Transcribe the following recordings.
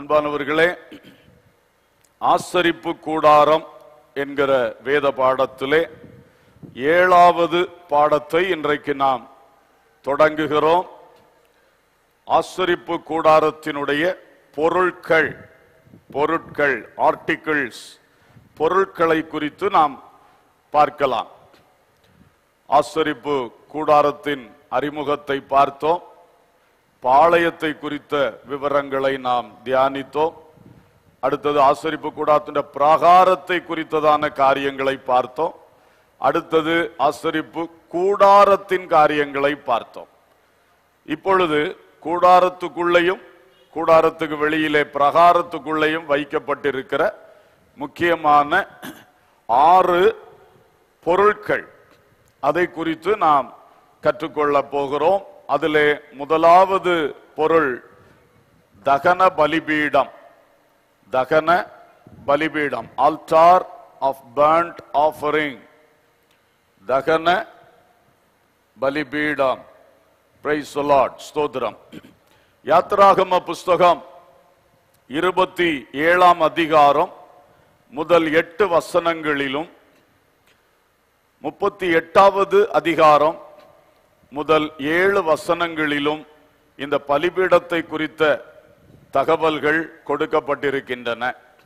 அன்பானவர்களே ஆசரிப்பு கூடாரம் என்கிற வேத பாடத்திலே ஏழாவது பாடத்தை இன்றைக்கு நாம் தொடங்குகிறோம் ஆசரிப்பு கூடாரத்தினுடைய பொருட்கள் பொருட்கள் ஆர்டிகிள்ஸ் பொருட்களை குறித்து நாம் பார்க்கலாம் ஆசரிப்பு கூடாரத்தின் அறிமுகத்தை பார்த்தோம் பாளையத்தை குறித்த விவரங்களை நாம் தியானித்தோம் அடுத்தது ஆசரிப்பு கூடாரத்தின் பிராகாரத்தை குறித்ததான காரியங்களை பார்த்தோம் அடுத்தது ஆசரிப்பு கூடாரத்தின் காரியங்களை பார்த்தோம் இப்பொழுது கூடாரத்துக்குள்ளேயும் கூடாரத்துக்கு வெளியிலே பிரகாரத்துக்குள்ளேயும் வைக்கப்பட்டிருக்கிற முக்கியமான ஆறு பொருட்கள் அதை குறித்து நாம் கற்றுக்கொள்ள போகிறோம் அதிலே முதலாவது பொருள் தகன பலிபீடம் தகன பலிபீடம் ஆல்டார் ஆஃப் burnt ஆஃபரிங் தகன பலிபீடம் பிரைஸ் லார்ட் ஸ்தோத்திரம் யாத்ராகம புஸ்தகம் இருபத்தி ஏழாம் அதிகாரம் முதல் எட்டு வசனங்களிலும் முப்பத்தி எட்டாவது அதிகாரம் முதல் ஏழு வசனங்களிலும் இந்த பலிபீடத்தை குறித்த தகவல்கள் கொடுக்கப்பட்டிருக்கின்றன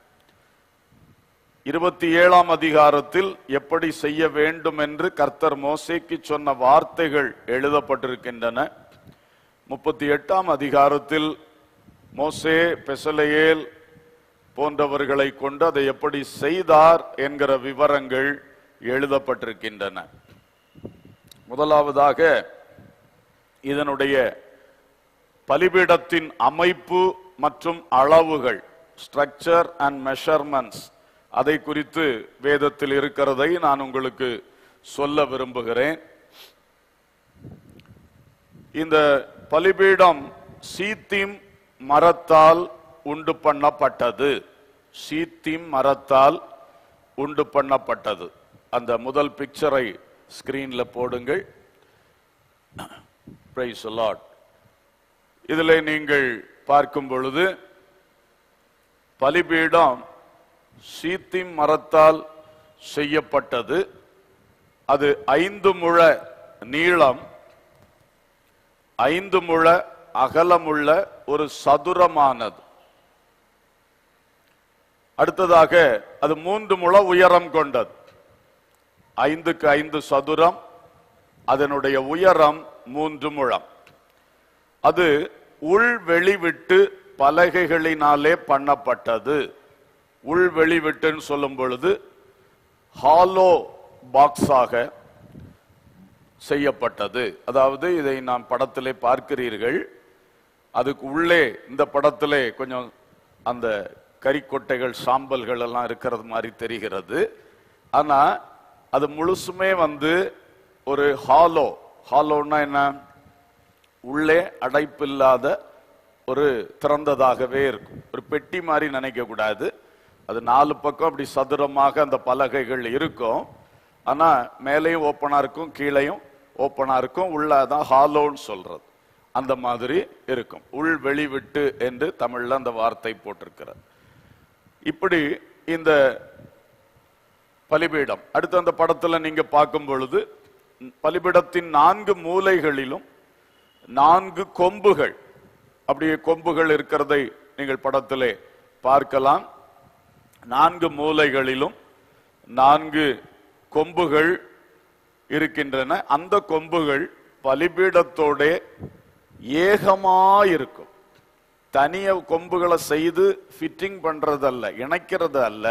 இருபத்தி ஏழாம் அதிகாரத்தில் எப்படி செய்ய வேண்டும் என்று கர்த்தர் மோசேக்கு சொன்ன வார்த்தைகள் எழுதப்பட்டிருக்கின்றன முப்பத்தி எட்டாம் அதிகாரத்தில் மோசே பெசலையேல் போன்றவர்களை கொண்டு அதை எப்படி செய்தார் என்கிற விவரங்கள் எழுதப்பட்டிருக்கின்றன முதலாவதாக இதனுடைய பலிபீடத்தின் அமைப்பு மற்றும் அளவுகள் ஸ்ட்ரக்சர் அண்ட் மெஷர்மெண்ட்ஸ் அதை குறித்து வேதத்தில் இருக்கிறதை நான் உங்களுக்கு சொல்ல விரும்புகிறேன் இந்த பலிபீடம் சீத்திம் மரத்தால் உண்டு பண்ணப்பட்டது சீத்திம் மரத்தால் உண்டு பண்ணப்பட்டது அந்த முதல் பிக்சரை ஸ்கிரீன்ல போடுங்கள் பிரைஸ் லார்ட் இதில் நீங்கள் பார்க்கும் பொழுது பலிபீடம் சீத்திம் மரத்தால் செய்யப்பட்டது அது ஐந்து முழ நீளம் ஐந்து முழ அகலமுள்ள ஒரு சதுரமானது அடுத்ததாக அது மூன்று முழ உயரம் கொண்டது ஐந்துக்கு ஐந்து சதுரம் அதனுடைய உயரம் மூன்று முழம் அது உள் வெளிவிட்டு பலகைகளினாலே பண்ணப்பட்டது உள் வெளிவிட்டுன்னு சொல்லும் பொழுது ஹாலோ பாக்ஸாக செய்யப்பட்டது அதாவது இதை நாம் படத்திலே பார்க்கிறீர்கள் அதுக்கு உள்ளே இந்த படத்திலே கொஞ்சம் அந்த கறிக்கொட்டைகள் சாம்பல்கள் எல்லாம் இருக்கிறது மாதிரி தெரிகிறது ஆனா அது முழுசுமே வந்து ஒரு ஹாலோ ஹாலோன்னா என்ன உள்ளே அடைப்பில்லாத ஒரு திறந்ததாகவே இருக்கும் ஒரு பெட்டி மாதிரி நினைக்க கூடாது அது நாலு பக்கம் அப்படி சதுரமாக அந்த பலகைகள் இருக்கும் ஆனா மேலேயும் ஓப்பனா இருக்கும் கீழேயும் ஓப்பனா இருக்கும் உள்ள தான் ஹாலோன்னு சொல்றது அந்த மாதிரி இருக்கும் உள் வெளிவிட்டு என்று தமிழ்ல அந்த வார்த்தை போட்டிருக்கிறது இப்படி இந்த பலிபீடம் அடுத்து அந்த படத்துல நீங்க பார்க்கும் பொழுது பலிபீடத்தின் நான்கு மூலைகளிலும் நான்கு கொம்புகள் அப்படியே கொம்புகள் இருக்கிறதை நீங்கள் படத்திலே பார்க்கலாம் நான்கு மூலைகளிலும் நான்கு கொம்புகள் இருக்கின்றன அந்த கொம்புகள் பலிபீடத்தோட ஏகமாயிருக்கும் தனிய கொம்புகளை செய்து ஃபிட்டிங் பண்றதல்ல இணைக்கிறது அல்ல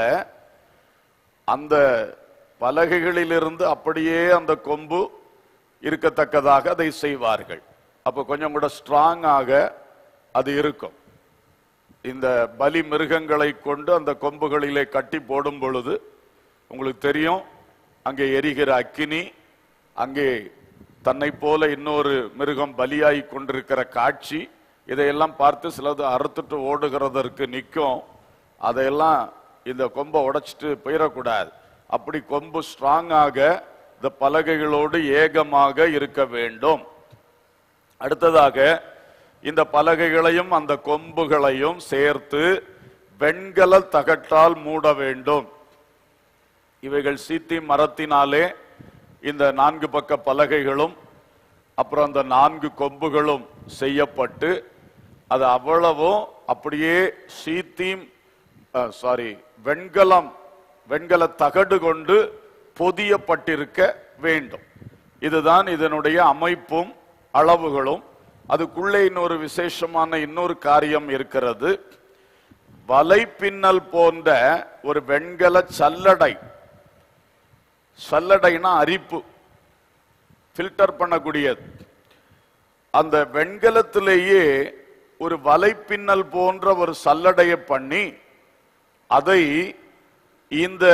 அந்த பலகைகளிலிருந்து அப்படியே அந்த கொம்பு இருக்கத்தக்கதாக அதை செய்வார்கள் அப்போ கொஞ்சம் கூட ஸ்ட்ராங்காக அது இருக்கும் இந்த பலி மிருகங்களை கொண்டு அந்த கொம்புகளிலே கட்டி போடும் பொழுது உங்களுக்கு தெரியும் அங்கே எரிகிற அக்கினி அங்கே தன்னை போல இன்னொரு மிருகம் பலியாகி கொண்டிருக்கிற காட்சி இதையெல்லாம் பார்த்து சிலது அறுத்துட்டு ஓடுகிறதற்கு நிற்கும் அதையெல்லாம் இந்த கொம்பை உடைச்சிட்டு போயிடக்கூடாது அப்படி கொம்பு ஸ்ட்ராங்காக இந்த பலகைகளோடு ஏகமாக இருக்க வேண்டும் அடுத்ததாக இந்த பலகைகளையும் அந்த கொம்புகளையும் சேர்த்து வெண்கல தகட்டால் மூட வேண்டும் இவைகள் சீத்தி மரத்தினாலே இந்த நான்கு பக்க பலகைகளும் அப்புறம் அந்த நான்கு கொம்புகளும் செய்யப்பட்டு அது அவ்வளவும் அப்படியே சீத்தீம் சாரி வெண்கலம் வெண்கல தகடு கொண்டு பொதியப்பட்டிருக்க வேண்டும் இதுதான் இதனுடைய அமைப்பும் அளவுகளும் அதுக்குள்ளே இன்னொரு விசேஷமான இன்னொரு காரியம் இருக்கிறது வலைப்பின்னல் போன்ற ஒரு வெண்கல சல்லடை சல்லடைனா அரிப்பு ஃபில்டர் பண்ணக்கூடியது அந்த வெண்கலத்திலேயே ஒரு வலைப்பின்னல் போன்ற ஒரு சல்லடையை பண்ணி அதை இந்த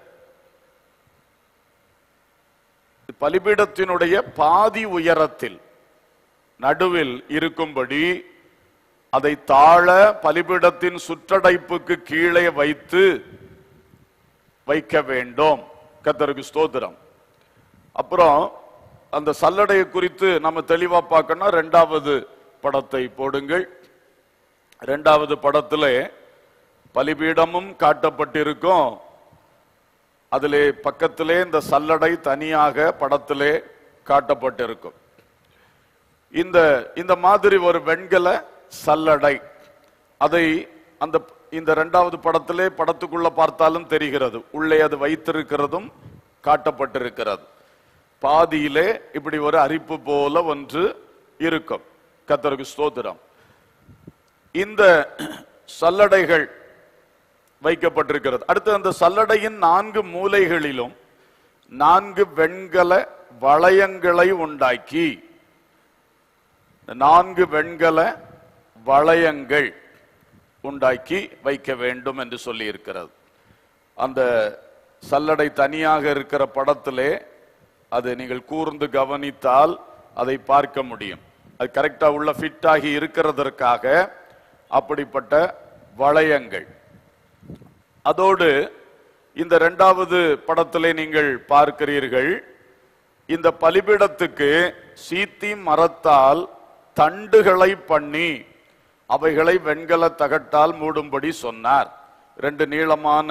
பலிபீடத்தினுடைய பாதி உயரத்தில் நடுவில் இருக்கும்படி அதை தாழ பலிபீடத்தின் சுற்றடைப்புக்கு கீழே வைத்து வைக்க வேண்டும் கத்தருக்கு ஸ்தோத்திரம் அப்புறம் அந்த சல்லடையை குறித்து நம்ம தெளிவா பார்க்கணும் ரெண்டாவது படத்தை போடுங்கள் ரெண்டாவது படத்திலே பலிபீடமும் காட்டப்பட்டிருக்கும் அதிலே பக்கத்திலே இந்த சல்லடை தனியாக படத்திலே காட்டப்பட்டிருக்கும் இந்த இந்த மாதிரி ஒரு வெண்கல சல்லடை அதை அந்த இந்த இரண்டாவது படத்திலே படத்துக்குள்ள பார்த்தாலும் தெரிகிறது உள்ளே அது வைத்திருக்கிறதும் காட்டப்பட்டிருக்கிறது பாதியிலே இப்படி ஒரு அரிப்பு போல ஒன்று இருக்கும் கத்தருக்கு ஸ்தோத்திரம் இந்த சல்லடைகள் வைக்கப்பட்டிருக்கிறது அடுத்து அந்த சல்லடையின் நான்கு மூலைகளிலும் நான்கு வெண்கல வளையங்களை உண்டாக்கி நான்கு வெண்கல வளையங்கள் உண்டாக்கி வைக்க வேண்டும் என்று சொல்லி இருக்கிறது அந்த சல்லடை தனியாக இருக்கிற படத்திலே அது நீங்கள் கூர்ந்து கவனித்தால் அதை பார்க்க முடியும் அது கரெக்டா உள்ள ஃபிட் ஆகி இருக்கிறதற்காக அப்படிப்பட்ட வளையங்கள் அதோடு இந்த இரண்டாவது படத்திலே நீங்கள் பார்க்கிறீர்கள் இந்த பலிபீடத்துக்கு சீத்தி மரத்தால் தண்டுகளை பண்ணி அவைகளை வெண்கல தகட்டால் மூடும்படி சொன்னார் ரெண்டு நீளமான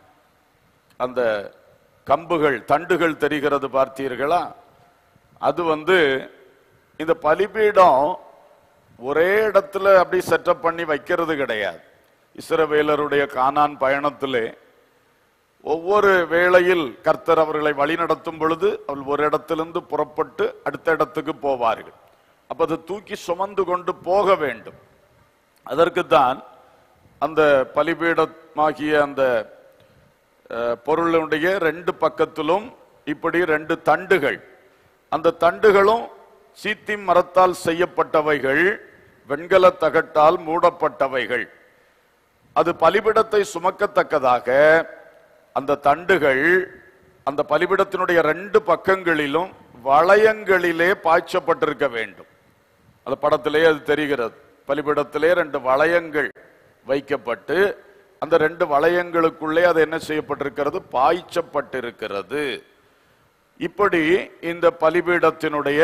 அந்த கம்புகள் தண்டுகள் தெரிகிறது பார்த்தீர்களா அது வந்து இந்த பலிபீடம் ஒரே இடத்துல அப்படி செட்டப் பண்ணி வைக்கிறது கிடையாது இஸ்ரவேலருடைய கானான் பயணத்திலே ஒவ்வொரு வேளையில் கர்த்தர் அவர்களை வழிநடத்தும் பொழுது அவர்கள் ஒரு இடத்திலிருந்து புறப்பட்டு அடுத்த இடத்துக்கு போவார்கள் அப்ப அதை தூக்கி சுமந்து கொண்டு போக வேண்டும் அதற்குத்தான் அந்த பலிபீடமாகிய அந்த அஹ், பொருளுடைய ரெண்டு பக்கத்திலும் இப்படி ரெண்டு தண்டுகள் அந்த தண்டுகளும் சீத்தி மரத்தால் செய்யப்பட்டவைகள் வெண்கல தகட்டால் மூடப்பட்டவைகள் அது பலிபிடத்தை சுமக்கத்தக்கதாக அந்த தண்டுகள் அந்த பலிபிடத்தினுடைய ரெண்டு பக்கங்களிலும் வளையங்களிலே பாய்ச்சப்பட்டிருக்க வேண்டும் அந்த படத்திலே அது தெரிகிறது பலிபிடத்திலே ரெண்டு வளையங்கள் வைக்கப்பட்டு அந்த ரெண்டு வளையங்களுக்குள்ளே அது என்ன செய்யப்பட்டிருக்கிறது பாய்ச்சப்பட்டிருக்கிறது இப்படி இந்த பலிபீடத்தினுடைய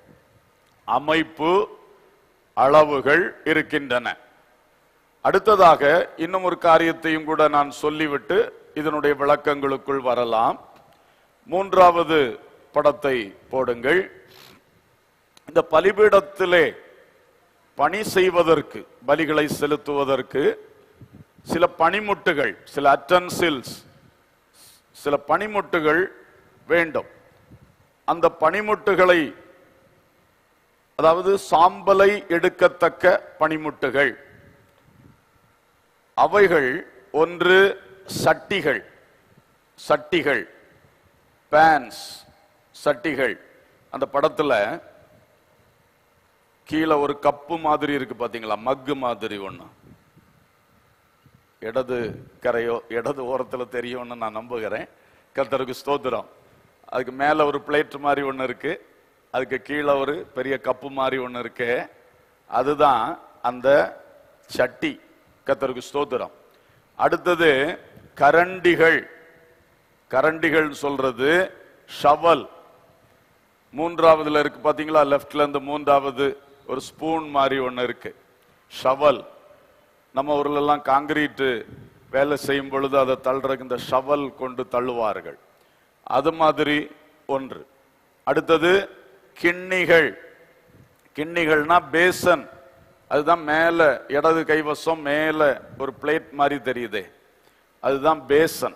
அமைப்பு அளவுகள் இருக்கின்றன அடுத்ததாக இன்னும் ஒரு காரியத்தையும் கூட நான் சொல்லிவிட்டு இதனுடைய விளக்கங்களுக்குள் வரலாம் மூன்றாவது படத்தை போடுங்கள் இந்த பலிபீடத்திலே பணி செய்வதற்கு பலிகளை செலுத்துவதற்கு சில பனிமுட்டுகள் சில அட்டன்சில்ஸ் சில பனிமுட்டுகள் வேண்டும் அந்த பனிமுட்டுகளை அதாவது சாம்பலை எடுக்கத்தக்க பனிமுட்டுகள் அவைகள் ஒன்று சட்டிகள் சட்டிகள் பேன்ஸ் சட்டிகள் அந்த படத்துல கீழே ஒரு கப்பு மாதிரி இருக்கு பாத்தீங்களா மக்கு மாதிரி ஒண்ணு இடது கரையோ இடது ஓரத்துல தெரியும்னு நான் நம்புகிறேன் கர்த்தருக்கு ஸ்தோத்திரம் அதுக்கு மேல ஒரு பிளேட் மாதிரி ஒண்ணு இருக்கு அதுக்கு கீழே ஒரு பெரிய கப்பு மாதிரி ஒண்ணு இருக்கு அதுதான் அந்த சட்டி கர்த்தருக்கு ஸ்தோத்திரம் அடுத்தது கரண்டிகள் கரண்டிகள் சொல்றது ஷவல் மூன்றாவதுல இருக்கு பாத்தீங்களா லெஃப்ட்ல இருந்து மூன்றாவது ஒரு ஸ்பூன் மாதிரி ஒன்று இருக்கு ஷவல் நம்ம ஊர்ல எல்லாம் காங்கிரீட் வேலை செய்யும் பொழுது அதை தள்ளுறதுக்கு இந்த ஷவல் கொண்டு தள்ளுவார்கள் அது மாதிரி ஒன்று அடுத்தது கிண்ணிகள் கிண்ணிகள்னா பேசன் அதுதான் மேல இடது கைவசம் மேல ஒரு பிளேட் மாதிரி தெரியுதே அதுதான் பேசன்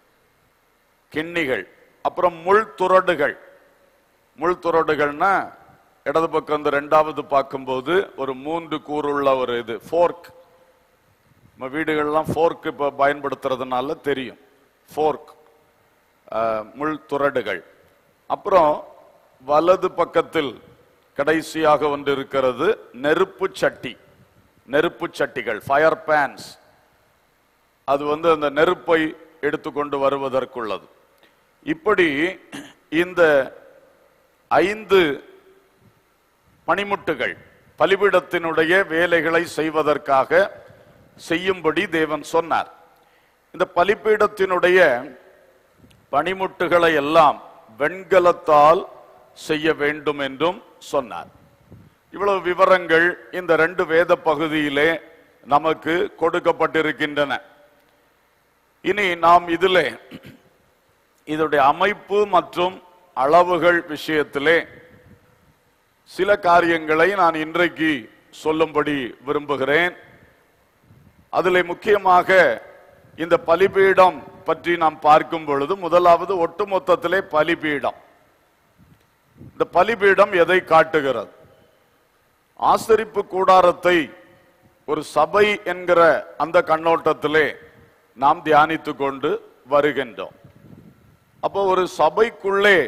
கிண்ணிகள் அப்புறம் முள் துறடுகள் முள் துறடுகள்னா இடது பக்கம் இந்த ரெண்டாவது பார்க்கும்போது ஒரு மூன்று கூறுள்ள ஒரு இது ஃபோர்க் நம்ம வீடுகள்லாம் ஃபோர்க் இப்போ பயன்படுத்துறதுனால தெரியும் ஃபோர்க் முள் துறடுகள் அப்புறம் வலது பக்கத்தில் கடைசியாக ஒன்று இருக்கிறது நெருப்பு சட்டி நெருப்பு சட்டிகள் ஃபயர் பேன்ஸ் அது வந்து அந்த நெருப்பை எடுத்துக்கொண்டு வருவதற்குள்ளது இப்படி இந்த ஐந்து பனிமுட்டுகள் பலிபீடத்தினுடைய வேலைகளை செய்வதற்காக செய்யும்படி தேவன் சொன்னார் இந்த பலிபீடத்தினுடைய பனிமுட்டுகளை எல்லாம் வெண்கலத்தால் செய்ய வேண்டும் என்றும் சொன்னார் இவ்வளவு விவரங்கள் இந்த ரெண்டு வேத பகுதியிலே நமக்கு கொடுக்கப்பட்டிருக்கின்றன இனி நாம் இதிலே இதனுடைய அமைப்பு மற்றும் அளவுகள் விஷயத்திலே சில காரியங்களை நான் இன்றைக்கு சொல்லும்படி விரும்புகிறேன் அதிலே முக்கியமாக இந்த பலிபீடம் பற்றி நாம் பார்க்கும் பொழுது முதலாவது ஒட்டுமொத்தத்திலே பலிபீடம் இந்த பலிபீடம் எதை காட்டுகிறது ஆசரிப்பு கூடாரத்தை ஒரு சபை என்கிற அந்த கண்ணோட்டத்திலே நாம் தியானித்துக் கொண்டு வருகின்றோம் அப்போ ஒரு சபைக்குள்ளே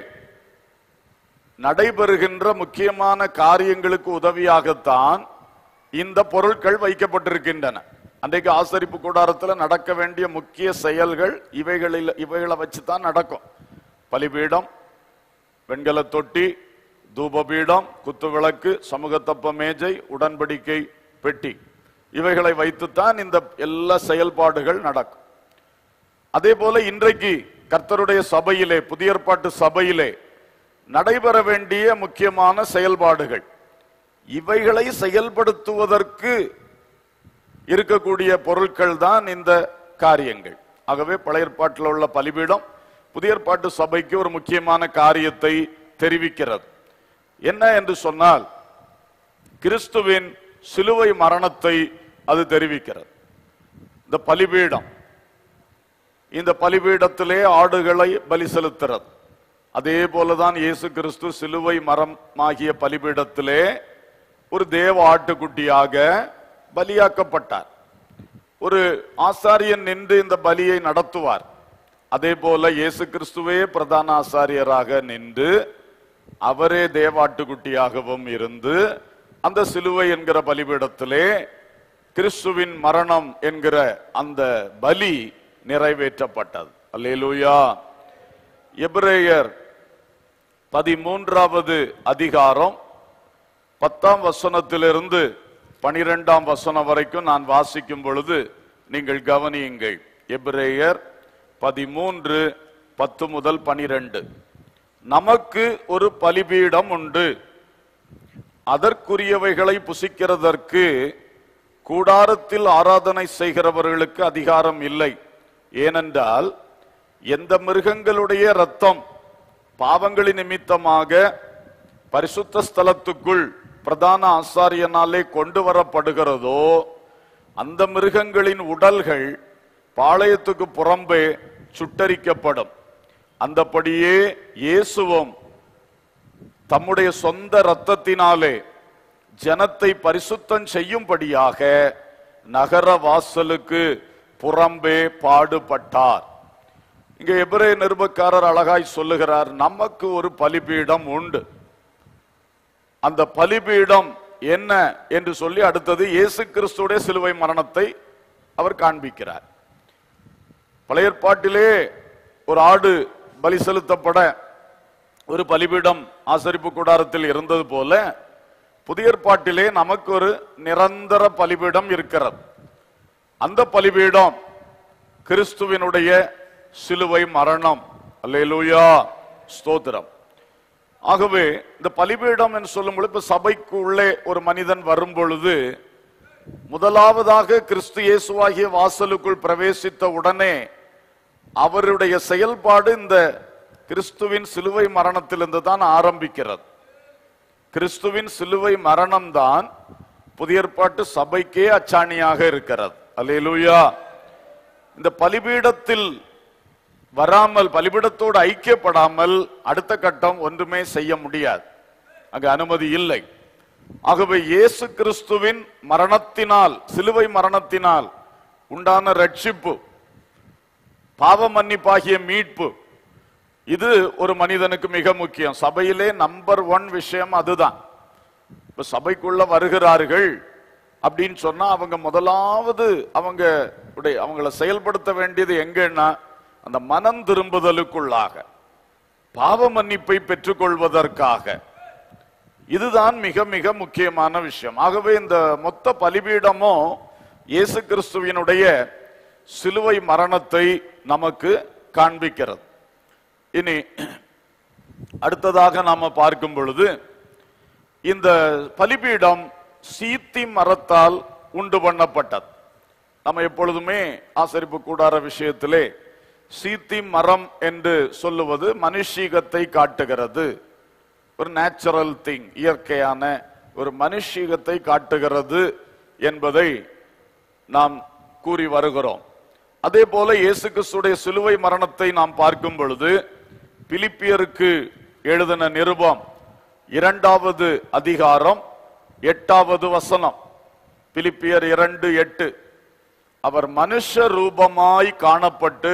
நடைபெறுகின்ற முக்கியமான காரியங்களுக்கு உதவியாகத்தான் இந்த பொருட்கள் வைக்கப்பட்டிருக்கின்றன அன்றைக்கு ஆசரிப்பு கூடாரத்துல நடக்க வேண்டிய முக்கிய செயல்கள் இவைகளில் இவைகளை வச்சு தான் நடக்கும் பலிபீடம் வெண்கல தொட்டி தூபபீடம் குத்துவிளக்கு சமூகத்தப்ப மேஜை உடன்படிக்கை பெட்டி இவைகளை வைத்துத்தான் இந்த எல்லா செயல்பாடுகள் நடக்கும் அதே போல இன்றைக்கு கர்த்தருடைய சபையிலே புதிய ஏற்பாட்டு சபையிலே நடைபெற வேண்டிய முக்கியமான செயல்பாடுகள் இவைகளை செயல்படுத்துவதற்கு இருக்கக்கூடிய பொருட்கள் தான் இந்த காரியங்கள் ஆகவே பழைய ஏற்பாட்டில் உள்ள பலிபீடம் புதிய ஏற்பாட்டு சபைக்கு ஒரு முக்கியமான காரியத்தை தெரிவிக்கிறது என்ன என்று சொன்னால் கிறிஸ்துவின் சிலுவை மரணத்தை அது தெரிவிக்கிறது இந்த பலிபீடம் இந்த பலிபீடத்திலே ஆடுகளை பலி செலுத்துறது அதே போலதான் இயேசு கிறிஸ்து சிலுவை மரமாகிய பலிபீடத்திலே ஒரு தேவ ஆட்டுக்குட்டியாக பலியாக்கப்பட்டார் ஒரு ஆசாரியன் நின்று இந்த பலியை நடத்துவார் அதே போல இயேசு கிறிஸ்துவே பிரதான ஆசாரியராக நின்று அவரே தேவாட்டுக்குட்டியாகவும் இருந்து அந்த சிலுவை என்கிற பலிபீடத்திலே கிறிஸ்துவின் மரணம் என்கிற அந்த பலி நிறைவேற்றப்பட்டது அல்லேலூயா எபிரேயர் பதிமூன்றாவது அதிகாரம் பத்தாம் வசனத்திலிருந்து பனிரெண்டாம் வசனம் வரைக்கும் நான் வாசிக்கும் பொழுது நீங்கள் கவனியுங்கள் எபிரேயர் பதிமூன்று பத்து முதல் பனிரெண்டு நமக்கு ஒரு பலிபீடம் உண்டு அதற்குரியவைகளை புசிக்கிறதற்கு கூடாரத்தில் ஆராதனை செய்கிறவர்களுக்கு அதிகாரம் இல்லை ஏனென்றால் எந்த மிருகங்களுடைய ரத்தம் பாவங்களின் நிமித்தமாக பரிசுத்த ஸ்தலத்துக்குள் பிரதான ஆசாரியனாலே கொண்டு வரப்படுகிறதோ அந்த மிருகங்களின் உடல்கள் பாளையத்துக்கு புறம்பே சுட்டரிக்கப்படும் அந்தபடியே இயேசுவும் தம்முடைய சொந்த இரத்தத்தினாலே ஜனத்தை பரிசுத்தம் செய்யும்படியாக நகர வாசலுக்கு புறம்பே பாடுபட்டார் இங்க எபிரே நிருபக்காரர் அழகாய் சொல்லுகிறார் நமக்கு ஒரு பலிபீடம் உண்டு அந்த பலிபீடம் என்ன என்று சொல்லி அடுத்தது இயேசு கிறிஸ்துடைய சிலுவை மரணத்தை அவர் காண்பிக்கிறார் பழைய ஏற்பாட்டிலே ஒரு ஆடு பலி செலுத்தப்பட ஒரு பலிபீடம் ஆசரிப்பு கூடாரத்தில் இருந்தது போல புதிய ஏற்பாட்டிலே நமக்கு ஒரு நிரந்தர பலிபீடம் இருக்கிறது அந்த பலிபீடம் கிறிஸ்துவினுடைய சிலுவை மரணம் அல்லேலூயா ஸ்தோத்திரம் ஆகவே இந்த பலிபீடம் என்று சொல்லும் பொழுது இப்ப சபைக்கு உள்ளே ஒரு மனிதன் வரும் பொழுது முதலாவதாக கிறிஸ்து இயேசுவாகிய வாசலுக்குள் பிரவேசித்த உடனே அவருடைய செயல்பாடு இந்த கிறிஸ்துவின் சிலுவை மரணத்திலிருந்து தான் ஆரம்பிக்கிறது கிறிஸ்துவின் சிலுவை மரணம்தான் புதிய ஏற்பாட்டு சபைக்கே அச்சாணியாக இருக்கிறது அல்லேலூயா இந்த பலிபீடத்தில் வராமல் பலிபீடத்தோடு ஐக்கியப்படாமல் அடுத்த கட்டம் ஒன்றுமே செய்ய முடியாது அங்கு அனுமதி இல்லை ஆகவே இயேசு கிறிஸ்துவின் மரணத்தினால் சிலுவை மரணத்தினால் உண்டான ரட்சிப்பு பாவ மன்னிப்பாகிய மீட்பு இது ஒரு மனிதனுக்கு மிக முக்கியம் சபையிலே நம்பர் ஒன் விஷயம் அதுதான் இப்ப சபைக்குள்ள வருகிறார்கள் அப்படின்னு சொன்னா அவங்க முதலாவது அவங்க உடைய அவங்கள செயல்படுத்த வேண்டியது எங்கன்னா அந்த மனம் திரும்புதலுக்குள்ளாக பாவ மன்னிப்பை பெற்றுக்கொள்வதற்காக இதுதான் மிக மிக முக்கியமான விஷயம் ஆகவே இந்த மொத்த பலிபீடமும் இயேசு கிறிஸ்துவினுடைய சிலுவை மரணத்தை நமக்கு காண்பிக்கிறது இனி அடுத்ததாக நாம பார்க்கும் பொழுது இந்த பலிபீடம் சீத்தி மரத்தால் உண்டு பண்ணப்பட்டது நம்ம எப்பொழுதுமே ஆசரிப்பு கூடார விஷயத்திலே சீத்தி மரம் என்று சொல்லுவது மனுஷீகத்தை காட்டுகிறது ஒரு நேச்சுரல் திங் இயற்கையான ஒரு மனுஷீகத்தை காட்டுகிறது என்பதை நாம் கூறி வருகிறோம் அதே போல இயேசு கிறிஸ்துடைய சிலுவை மரணத்தை நாம் பார்க்கும் பொழுது பிலிப்பியருக்கு எழுதின நிருபம் இரண்டாவது அதிகாரம் எட்டாவது வசனம் பிலிப்பியர் இரண்டு எட்டு அவர் மனுஷ ரூபமாய் காணப்பட்டு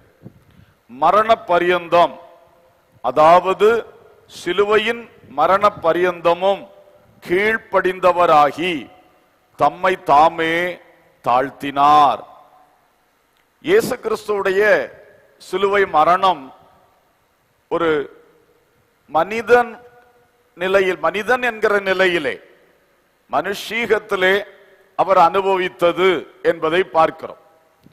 மரண பரியந்தம் அதாவது சிலுவையின் மரண பரியந்தமும் கீழ்ப்படிந்தவராகி தம்மை தாமே தாழ்த்தினார் இயேசு கிறிஸ்துவுடைய சிலுவை மரணம் ஒரு மனிதன் நிலையில் மனிதன் என்கிற நிலையிலே மனுஷீகத்திலே அவர் அனுபவித்தது என்பதை பார்க்கிறோம்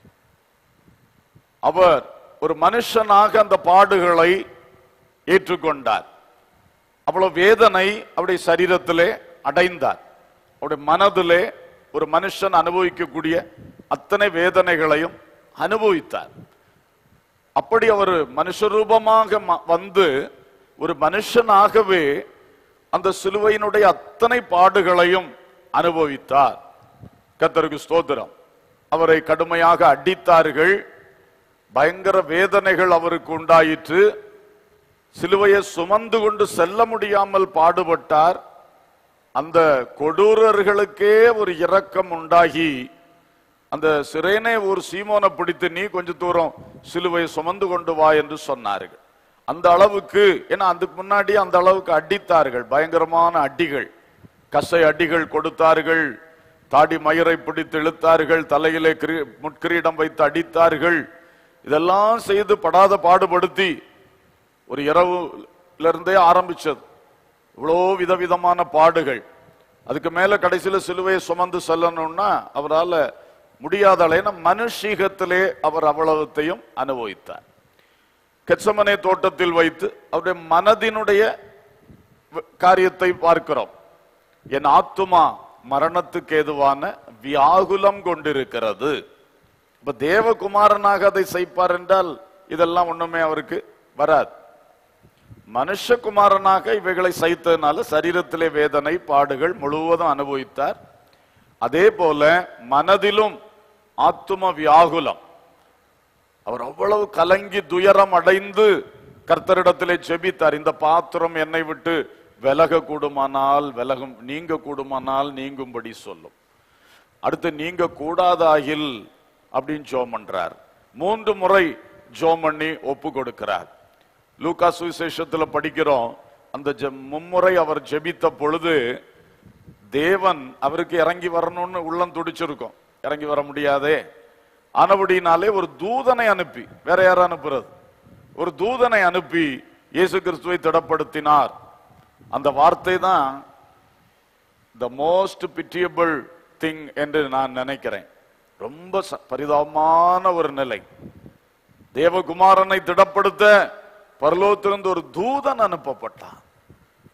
அவர் ஒரு மனுஷனாக அந்த பாடுகளை ஏற்றுக்கொண்டார் அவ்வளவு வேதனை அவருடைய சரீரத்திலே அடைந்தார் அவருடைய மனதிலே ஒரு மனுஷன் அனுபவிக்கக்கூடிய அத்தனை வேதனைகளையும் அனுபவித்தார் அப்படி அவர் மனுஷரூபமாக ம- வந்து ஒரு மனுஷனாகவே அந்த சிலுவையினுடைய அத்தனை பாடுகளையும் அனுபவித்தார் கர்த்தருக்கு ஸ்தோத்திரம் அவரை கடுமையாக அடித்தார்கள் பயங்கர வேதனைகள் அவருக்கு உண்டாயிற்று சிலுவையை சுமந்து கொண்டு செல்ல முடியாமல் பாடுபட்டார் அந்த கொடூரர்களுக்கே ஒரு இரக்கம் உண்டாகி அந்த சிறைனே ஒரு சீமோனை பிடித்து நீ கொஞ்ச தூரம் சிலுவையை சுமந்து கொண்டு வா என்று சொன்னார்கள் அந்த அளவுக்கு ஏன்னா அதுக்கு முன்னாடி அந்த அளவுக்கு அடித்தார்கள் பயங்கரமான அடிகள் கசை அடிகள் கொடுத்தார்கள் தாடி மயிரை பிடித்து இழுத்தார்கள் தலையிலே கிரீ- முட்கிரீடம் வைத்து அடித்தார்கள் இதெல்லாம் செய்து படாத பாடுபடுத்தி ஒரு இரவுல இருந்தே ஆரம்பிச்சது இவ்வளோ விதவிதமான பாடுகள் அதுக்கு மேல கடைசியில சிலுவையை சுமந்து செல்லணும்னா அவரால முடியாத அளவுனா மனுஷீகத்திலே அவர் அவ்வளவுத்தையும் அனுபவித்தார் கெச்சமனே தோட்டத்தில் வைத்து அவருடைய மனதினுடைய வ- காரியத்தை பார்க்கிறோம் என் ஆத்துமா மரணத்துக்கு ஏதுவான வியாகுலம் கொண்டிருக்கிறது இப்ப தேவகுமாரனாக அதை செய்ப்பார் என்றால் இதெல்லாம் ஒண்ணுமே அவருக்கு வராது மனுஷகுமாரனாக இவைகளை சைத்ததுனால சரீரத்திலே வேதனை பாடுகள் முழுவதும் அனுபவித்தார் அதே போல மனதிலும் ஆத்தும வியாகுலம் அவர் அவ்வளவு கலங்கி துயரம் அடைந்து கர்த்தரிடத்திலே ஜெபித்தார் இந்த பாத்திரம் என்னை விட்டு விலக கூடுமானால் விலகும் நீங்க கூடுமானால் நீங்கும்படி சொல்லும் அடுத்து நீங்க கூடாதாகில் அப்படின்னு ஜோம் பண்றார் மூன்று முறை ஜோம் பண்ணி ஒப்பு கொடுக்கிறார் லூக்கா சுவிசேஷத்துல படிக்கிறோம் அந்த ஜெ- மும்முறை அவர் ஜெபித்த பொழுது தேவன் அவருக்கு இறங்கி வரணும்னு உள்ளம் துடிச்சிருக்கும் இறங்கி வர முடியாதே ஆனபடினாலே ஒரு தூதனை அனுப்பி வேற யாரும் அனுப்புறது ஒரு தூதனை அனுப்பி இயேசு கிறிஸ்துவை திடப்படுத்தினார் அந்த வார்த்தை தான் த மோஸ்ட் பிட்டியபிள் திங் என்று நான் நினைக்கிறேன் ரொம்ப ச- பரிதாபமான ஒரு நிலை தேவகுமாரனை திடப்படுத்த பரலோகத்திலிருந்து ஒரு தூதன் அனுப்பப்பட்டான்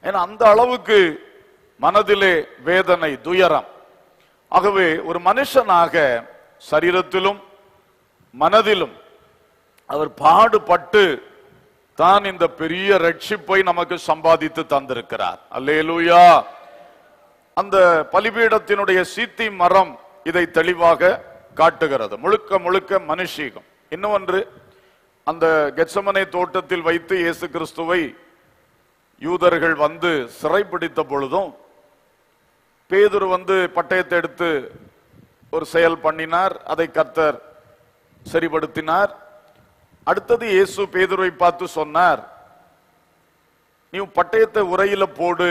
ஏன்னா அந்த அளவுக்கு மனதிலே வேதனை துயரம் ஆகவே ஒரு மனுஷனாக சரீரத்திலும் மனதிலும் அவர் பாடுபட்டு தான் இந்த பெரிய ரட்சிப்பை நமக்கு சம்பாதித்து தந்திருக்கிறார் அல்லேலூயா அந்த பலிபீடத்தினுடைய சீத்தி மரம் இதை தெளிவாக காட்டுகிறது முழுக்க முழுக்க மனுஷீகம் இன்னொன்று அந்த கெச்சமனை தோட்டத்தில் வைத்து இயேசு கிறிஸ்துவை யூதர்கள் வந்து சிறைப்பிடித்த பொழுதும் பேதுரு வந்து பட்டயத்தை எடுத்து ஒரு செயல் பண்ணினார் அதை கர்த்தர் சரிபடுத்தினார் அடுத்தது இயேசு பேதுருவை பார்த்து சொன்னார் நீ உன் பட்டயத்தை உரையில போடு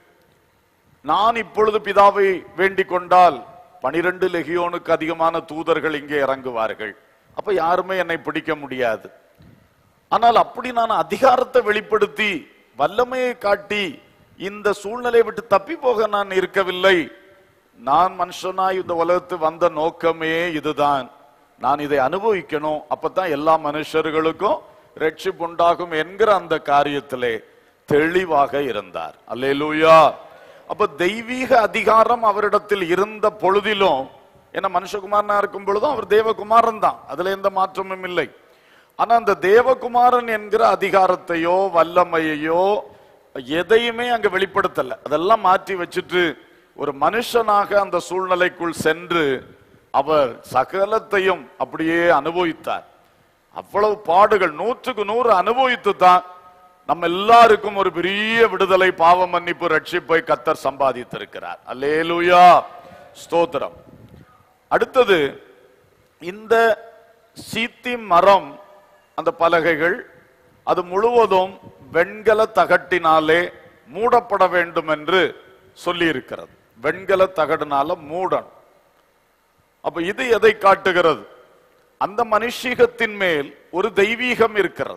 நான் இப்பொழுது பிதாவை வேண்டிக் கொண்டால் பனிரெண்டு லெகியோனுக்கு அதிகமான தூதர்கள் இங்கே இறங்குவார்கள் அப்ப யாருமே என்னை பிடிக்க முடியாது ஆனால் அப்படி நான் அதிகாரத்தை வெளிப்படுத்தி வல்லமையை காட்டி இந்த சூழ்நிலையை விட்டு தப்பி போக நான் இருக்கவில்லை நான் மனுஷனாய் இந்த உலகத்து வந்த நோக்கமே இதுதான் நான் இதை அனுபவிக்கணும் அப்பதான் எல்லா மனுஷர்களுக்கும் ரட்சிப்பு உண்டாகும் என்கிற அந்த காரியத்திலே தெளிவாக இருந்தார் அல்லேலூயா அப்ப தெய்வீக அதிகாரம் அவரிடத்தில் இருந்த பொழுதிலும் என்ன மனுஷகுமாரனா இருக்கும் பொழுதும் அவர் தேவகுமாரன் தான் அதுல எந்த மாற்றமும் இல்லை ஆனா அந்த தேவகுமாரன் என்கிற அதிகாரத்தையோ வல்லமையையோ எதையுமே அங்க வெளிப்படுத்தல அதெல்லாம் மாற்றி வச்சுட்டு ஒரு மனுஷனாக அந்த சூழ்நிலைக்குள் சென்று அவர் சகலத்தையும் அப்படியே அனுபவித்தார் அவ்வளவு பாடுகள் நூற்றுக்கு நூறு அனுபவித்து தான் நம்ம எல்லாருக்கும் ஒரு பெரிய விடுதலை பாவ மன்னிப்பு ரட்சிப்பை கத்தர் சம்பாதித்திருக்கிறார் அல்லேலூயா ஸ்தோத்திரம் அடுத்தது இந்த சீத்தி மரம் அந்த பலகைகள் அது முழுவதும் வெண்கல தகட்டினாலே மூடப்பட வேண்டும் என்று சொல்லி இருக்கிறது வெண்கல தகடுனால மூடணும் அப்ப இது எதை காட்டுகிறது அந்த மனுஷீகத்தின் மேல் ஒரு தெய்வீகம் இருக்கிறது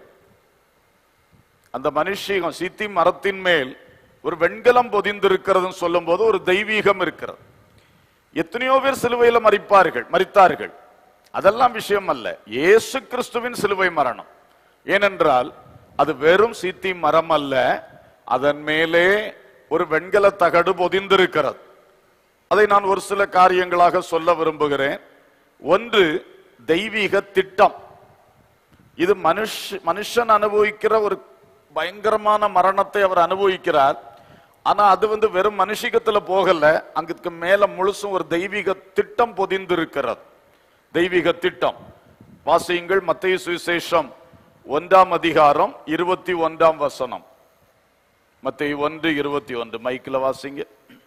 அந்த மனுஷீகம் சித்தி மரத்தின் மேல் ஒரு வெண்கலம் பொதிந்திருக்கிறதுன்னு சொல்லும் போது ஒரு தெய்வீகம் இருக்கிறது எத்தனையோ பேர் சிலுவையில மறிப்பார்கள் மறித்தார்கள் அதெல்லாம் விஷயம் அல்ல இயேசு கிறிஸ்துவின் சிலுவை மரணம் ஏனென்றால் அது வெறும் சீத்தி மரம் அல்ல அதன் மேலே ஒரு வெண்கல தகடு பொதிந்திருக்கிறது அதை நான் ஒரு சில காரியங்களாக சொல்ல விரும்புகிறேன் ஒன்று தெய்வீக திட்டம் இது மனுஷ மனுஷன் அனுபவிக்கிற ஒரு பயங்கரமான மரணத்தை அவர் அனுபவிக்கிறார் ஆனா அது வந்து வெறும் மனுஷிகத்துல போகல அங்குக்கு மேல முழுசும் ஒரு தெய்வீக திட்டம் பொதிந்து இருக்கிறது தெய்வீக திட்டம் வாசியுங்கள் மத்திய சுவிசேஷம் ஒன்றாம் அதிகாரம் இருபத்தி ஒன்றாம் வசனம் மத்திய ஒன்று இருபத்தி ஒன்று மைக்கில் வாசிங்க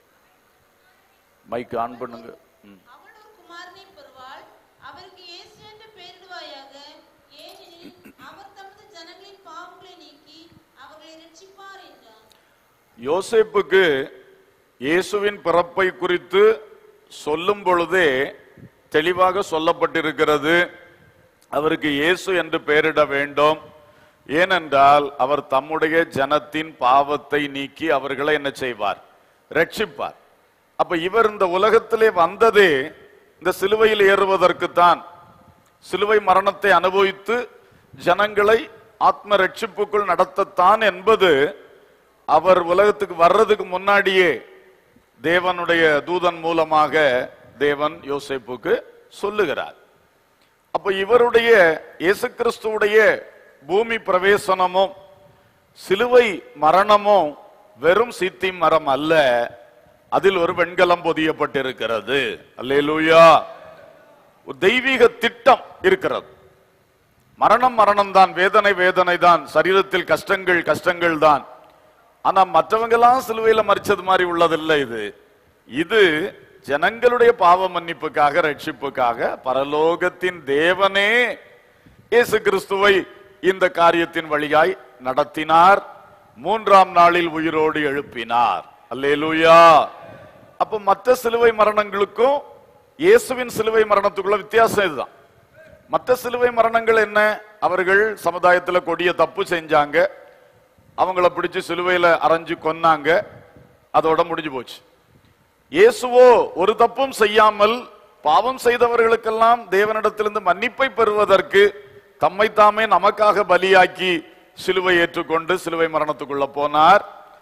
மைக் ஆன் பண்ணுங்க ம். அவள் ஒரு குமாரனை பெறுவாள் அவருக்கு இயேசு என்று பெயரிடுவாயாக ஏனெனில் அவர் தமது ஜனங்களின் பாவங்களை நீக்கி அவர்களை ரட்சிப்பார் என்றார் யோசேப்புக்கு இயேசுவின் பிறப்பை குறித்து சொல்லும் பொழுதே தெளிவாக சொல்லப்பட்டிருக்கிறது அவருக்கு இயேசு என்று பெயரிட வேண்டும் ஏனென்றால் அவர் தம்முடைய ஜனத்தின் பாவத்தை நீக்கி அவர்களை என்ன செய்வார் ரட்சிப்பார் அப்ப இவர் இந்த உலகத்திலே வந்ததே இந்த சிலுவையில் ஏறுவதற்குத்தான் சிலுவை மரணத்தை அனுபவித்து ஜனங்களை ஆத்ம ரட்சிப்புக்குள் நடத்தத்தான் என்பது அவர் உலகத்துக்கு வர்றதுக்கு முன்னாடியே தேவனுடைய தூதன் மூலமாக தேவன் யோசேப்புக்கு சொல்லுகிறார் அப்ப இவருடைய இயேசு கிறிஸ்துவுடைய பூமி பிரவேசனமும் சிலுவை மரணமும் வெறும் சித்தி மரம் அல்ல அதில் ஒரு வெண்கலம் பொதியப்பட்டிருக்கிறது அல்லேலூயா ஒரு தெய்வீக திட்டம் இருக்கிறது மரணம் மரணம் தான் வேதனை வேதனை தான் சரீரத்தில் கஷ்டங்கள் கஷ்டங்கள் தான் ஆனா மற்றவங்க எல்லாம் சிலுவையில மறிச்சது மாதிரி உள்ளதில்லை இது இது ஜனங்களுடைய பாவ மன்னிப்புக்காக ரட்சிப்புக்காக பரலோகத்தின் தேவனே இயேசு கிறிஸ்துவை இந்த காரியத்தின் வழியாய் நடத்தினார் மூன்றாம் நாளில் உயிரோடு எழுப்பினார் அல்லேலூயா அப்ப மற்ற சிலுவை மரணங்களுக்கும் இயேசுவின் சிலுவை மரணத்துக்குள்ள வித்தியாசம் இதுதான் மற்ற சிலுவை மரணங்கள் என்ன அவர்கள் சமுதாயத்துல கொடிய தப்பு செஞ்சாங்க அவங்கள பிடிச்சு சிலுவையில அரைஞ்சு கொன்னாங்க அதோட முடிஞ்சு போச்சு இயேசுவோ ஒரு தப்பும் செய்யாமல் பாவம் செய்தவர்களுக்கெல்லாம் தேவனிடத்திலிருந்து மன்னிப்பை பெறுவதற்கு தம்மை தாமே நமக்காக பலியாக்கி சிலுவை ஏற்றுக்கொண்டு சிலுவை மரணத்துக்குள்ள போனார்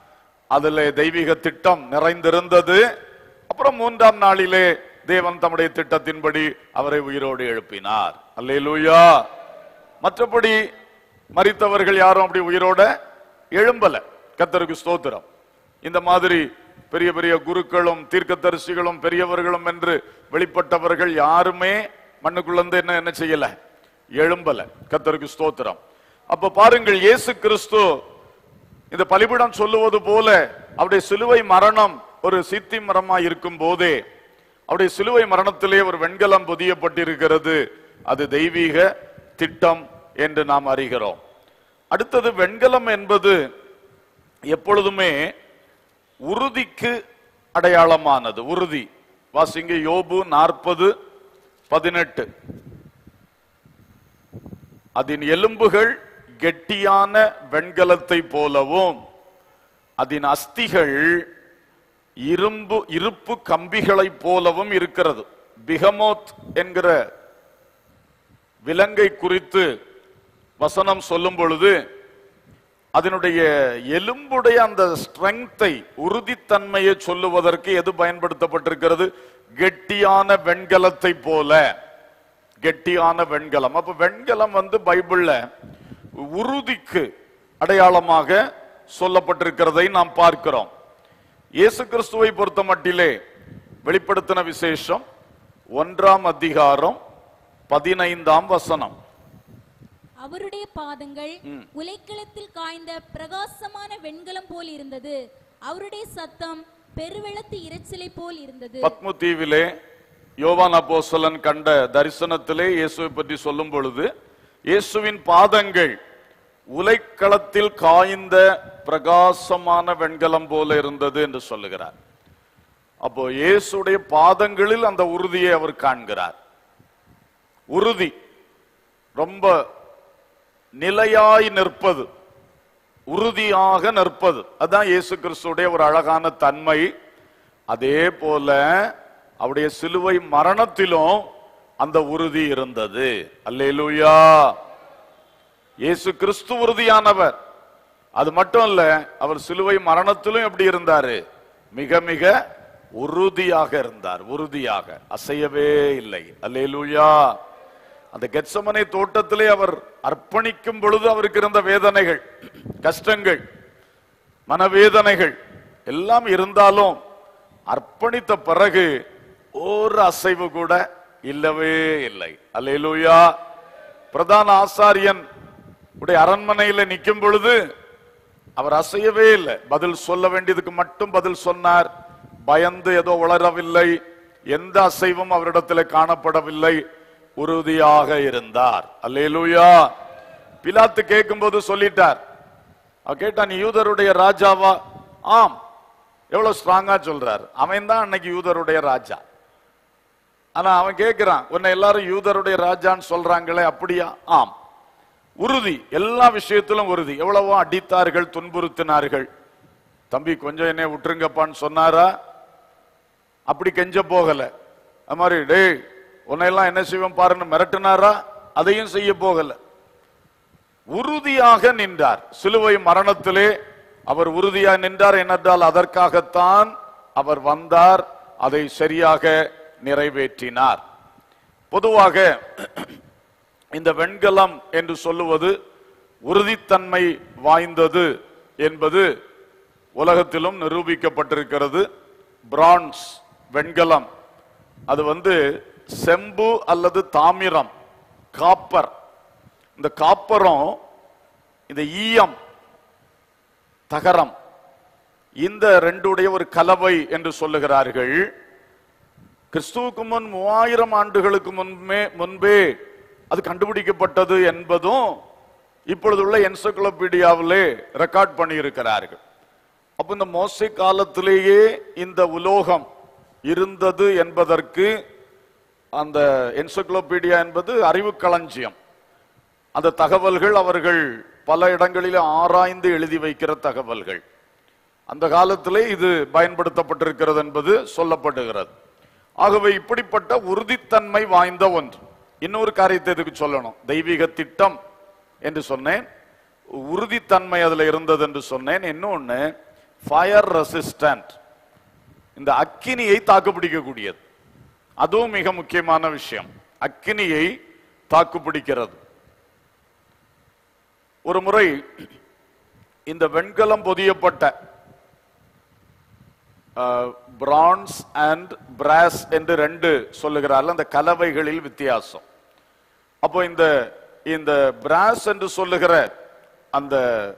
அதுல தெய்வீக திட்டம் நிறைந்திருந்தது அப்புறம் மூன்றாம் நாளிலே தேவன் தம்முடைய திட்டத்தின்படி அவரை உயிரோடு எழுப்பினார் அல்லேலூயா மற்றபடி மரித்தவர்கள் யாரும் அப்படி உயிரோட எழும்பல கத்தருக்கு ஸ்தோத்திரம் இந்த மாதிரி பெரிய பெரிய குருக்களும் தீர்க்கதரிசிகளும் பெரியவர்களும் என்று வெளிப்பட்டவர்கள் யாருமே மண்ணுக்குள்ளந்து என்ன என்ன செய்யல எழும்பல கத்தருக்கு ஸ்தோத்திரம் அப்ப பாருங்கள் இயேசு கிறிஸ்து இந்த பலிபிடம் சொல்லுவது போல அவருடைய சிலுவை மரணம் ஒரு சித்தி மரமா இருக்கும் போதே அவருடைய சிலுவை மரணத்திலே ஒரு வெண்கலம் பொதியப்பட்டிருக்கிறது அது தெய்வீக திட்டம் என்று நாம் அறிகிறோம் அடுத்தது வெண்கலம் என்பது எப்பொழுதுமே உறுதிக்கு அடையாளமானது உறுதி வாசிங்க யோபு நாற்பது பதினெட்டு அதன் எலும்புகள் கெட்டியான வெண்கலத்தை போலவும் அதன் அஸ்திகள் இரும்பு இருப்பு கம்பிகளைப் போலவும் இருக்கிறது பிகமோத் என்கிற விலங்கை குறித்து வசனம் சொல்லும் பொழுது அதனுடைய எலும்புடைய அந்த ஸ்ட்ரெங்தை உறுதித்தன்மையை சொல்லுவதற்கு எது பயன்படுத்தப்பட்டிருக்கிறது கெட்டியான வெண்கலத்தை போல கெட்டியான வெண்கலம் அப்ப வெண்கலம் வந்து பைபிள்ல உறுதிக்கு அடையாளமாக சொல்லப்பட்டிருக்கிறதை நாம் பார்க்கிறோம் இயேசு கிறிஸ்துவை பொறுத்த மட்டிலே வெளிப்படுத்தின விசேஷம் ஒன்றாம் அதிகாரம் பதினைந்தாம் வசனம் அவருடைய பாதங்கள் உலைக்களத்தில் காய்ந்த பிரகாசமான வெண்கலம் போல் இருந்தது அவருடைய சத்தம் பெருவெள்ளத்து இரைச்சலை போல் இருந்தது பத்மு தீவிலே யோவான் அப்போஸ்தலன் கண்ட தரிசனத்திலே இயேசுவை பற்றி சொல்லும் பொழுது இயேசுவின் பாதங்கள் உலைக்களத்தில் காய்ந்த பிரகாசமான வெண்கலம் போல இருந்தது என்று சொல்லுகிறார் அப்போ இயேசுடைய பாதங்களில் அந்த உறுதியை அவர் காண்கிறார் உறுதி ரொம்ப நிலையாய் நிற்பது உறுதியாக நிற்பது அதான் இயேசு கிறிஸ்துடைய ஒரு அழகான தன்மை அதே போல அவருடைய சிலுவை மரணத்திலும் அந்த உறுதி இருந்தது அல்லேலூயா இயேசு கிறிஸ்து உறுதியானவர் அது மட்டும் இல்ல அவர் சிலுவை மரணத்திலும் எப்படி இருந்தாரு மிக மிக உறுதியாக இருந்தார் உறுதியாக அசையவே இல்லை அல்லேலூயா அந்த கெட்சமனை தோட்டத்திலே அவர் அர்ப்பணிக்கும் பொழுது அவருக்கு இருந்த வேதனைகள் கஷ்டங்கள் மனவேதனைகள் எல்லாம் இருந்தாலும் அர்ப்பணித்த பிறகு ஒரு அசைவு கூட இல்லவே இல்லை அல்லேலூயா பிரதான ஆசாரியன் உடைய அரண்மனையில நிற்கும் பொழுது அவர் அசையவே இல்லை பதில் சொல்ல வேண்டியதுக்கு மட்டும் பதில் சொன்னார் பயந்து ஏதோ உளரவில்லை எந்த அசைவும் அவரிடத்தில் காணப்படவில்லை உறுதியாக இருந்தார் அல்லேலூயா பிலாத்து கேட்கும்போது சொல்லிட்டார் அவ கேட்டா நீ யூதருடைய ராஜாவா ஆம் எவ்வளவு ஸ்ட்ராங்கா சொல்றார் அவன் தான் அன்னைக்கு யூதருடைய ராஜா ஆனா அவன் கேட்கிறான் உன்னை எல்லாரும் யூதருடைய ராஜான்னு சொல்றாங்களே அப்படியா ஆம் உறுதி எல்லா விஷயத்திலும் உறுதி எவ்வளவோ அடித்தார்கள் துன்புறுத்தினார்கள் தம்பி கொஞ்சம் என்னை விட்டுருங்கப்பான்னு சொன்னாரா அப்படி கெஞ்ச போகல அது மாதிரி டேய் உன்னையெல்லாம் என்ன செய்வோம் பாருன்னு மிரட்டினாரா அதையும் செய்ய போகல உறுதியாக நின்றார் சிலுவை மரணத்திலே அவர் உறுதியாக நின்றார் என்னென்றால் அதற்காகத்தான் அவர் வந்தார் அதை சரியாக நிறைவேற்றினார் பொதுவாக இந்த வெண்கலம் என்று சொல்லுவது உறுதித்தன்மை வாய்ந்தது என்பது உலகத்திலும் நிரூபிக்கப்பட்டிருக்கிறது பிரான்ஸ் வெண்கலம் அது வந்து செம்பு அல்லது தாமிரம் காப்பர் இந்த காப்பரும் இந்த ஈயம் தகரம் இந்த ரெண்டுடைய ஒரு கலவை என்று சொல்லுகிறார்கள் கிறிஸ்துவுக்கு முன் மூவாயிரம் ஆண்டுகளுக்கு முன்பே முன்பே அது கண்டுபிடிக்கப்பட்டது என்பதும் இப்பொழுதுள்ள என்சைக்ளோபீடியாவிலே ரெக்கார்ட் பண்ணியிருக்கிறார்கள் அப்ப இந்த மோசை காலத்திலேயே இந்த உலோகம் இருந்தது என்பதற்கு அந்த என்சைக்ளோபீடியா என்பது அறிவு களஞ்சியம் அந்த தகவல்கள் அவர்கள் பல இடங்களில் ஆராய்ந்து எழுதி வைக்கிற தகவல்கள் அந்த காலத்திலே இது பயன்படுத்தப்பட்டிருக்கிறது என்பது சொல்லப்படுகிறது ஆகவே இப்படிப்பட்ட உறுதித்தன்மை வாய்ந்த ஒன்று இன்னொரு காரியத்தை இதுக்கு சொல்லணும் தெய்வீக திட்டம் என்று சொன்னேன் உறுதித்தன்மை அதுல இருந்தது என்று சொன்னேன் இன்னொன்னு ஃபயர் ரெசிஸ்டன்ட் இந்த அக்கினியை தாக்குப்பிடிக்கக்கூடியது அதுவும் மிக முக்கியமான விஷயம் அக்கினியை தாக்குப்பிடிக்கிறது ஒரு முறை இந்த வெண்கலம் பொதியப்பட்ட பிரான்ஸ் அண்ட் பிராஸ் என்று ரெண்டு சொல்லுகிறார்கள் அந்த கலவைகளில் வித்தியாசம் அப்போ இந்த இந்த பிராஸ் என்று சொல்லுகிற அந்த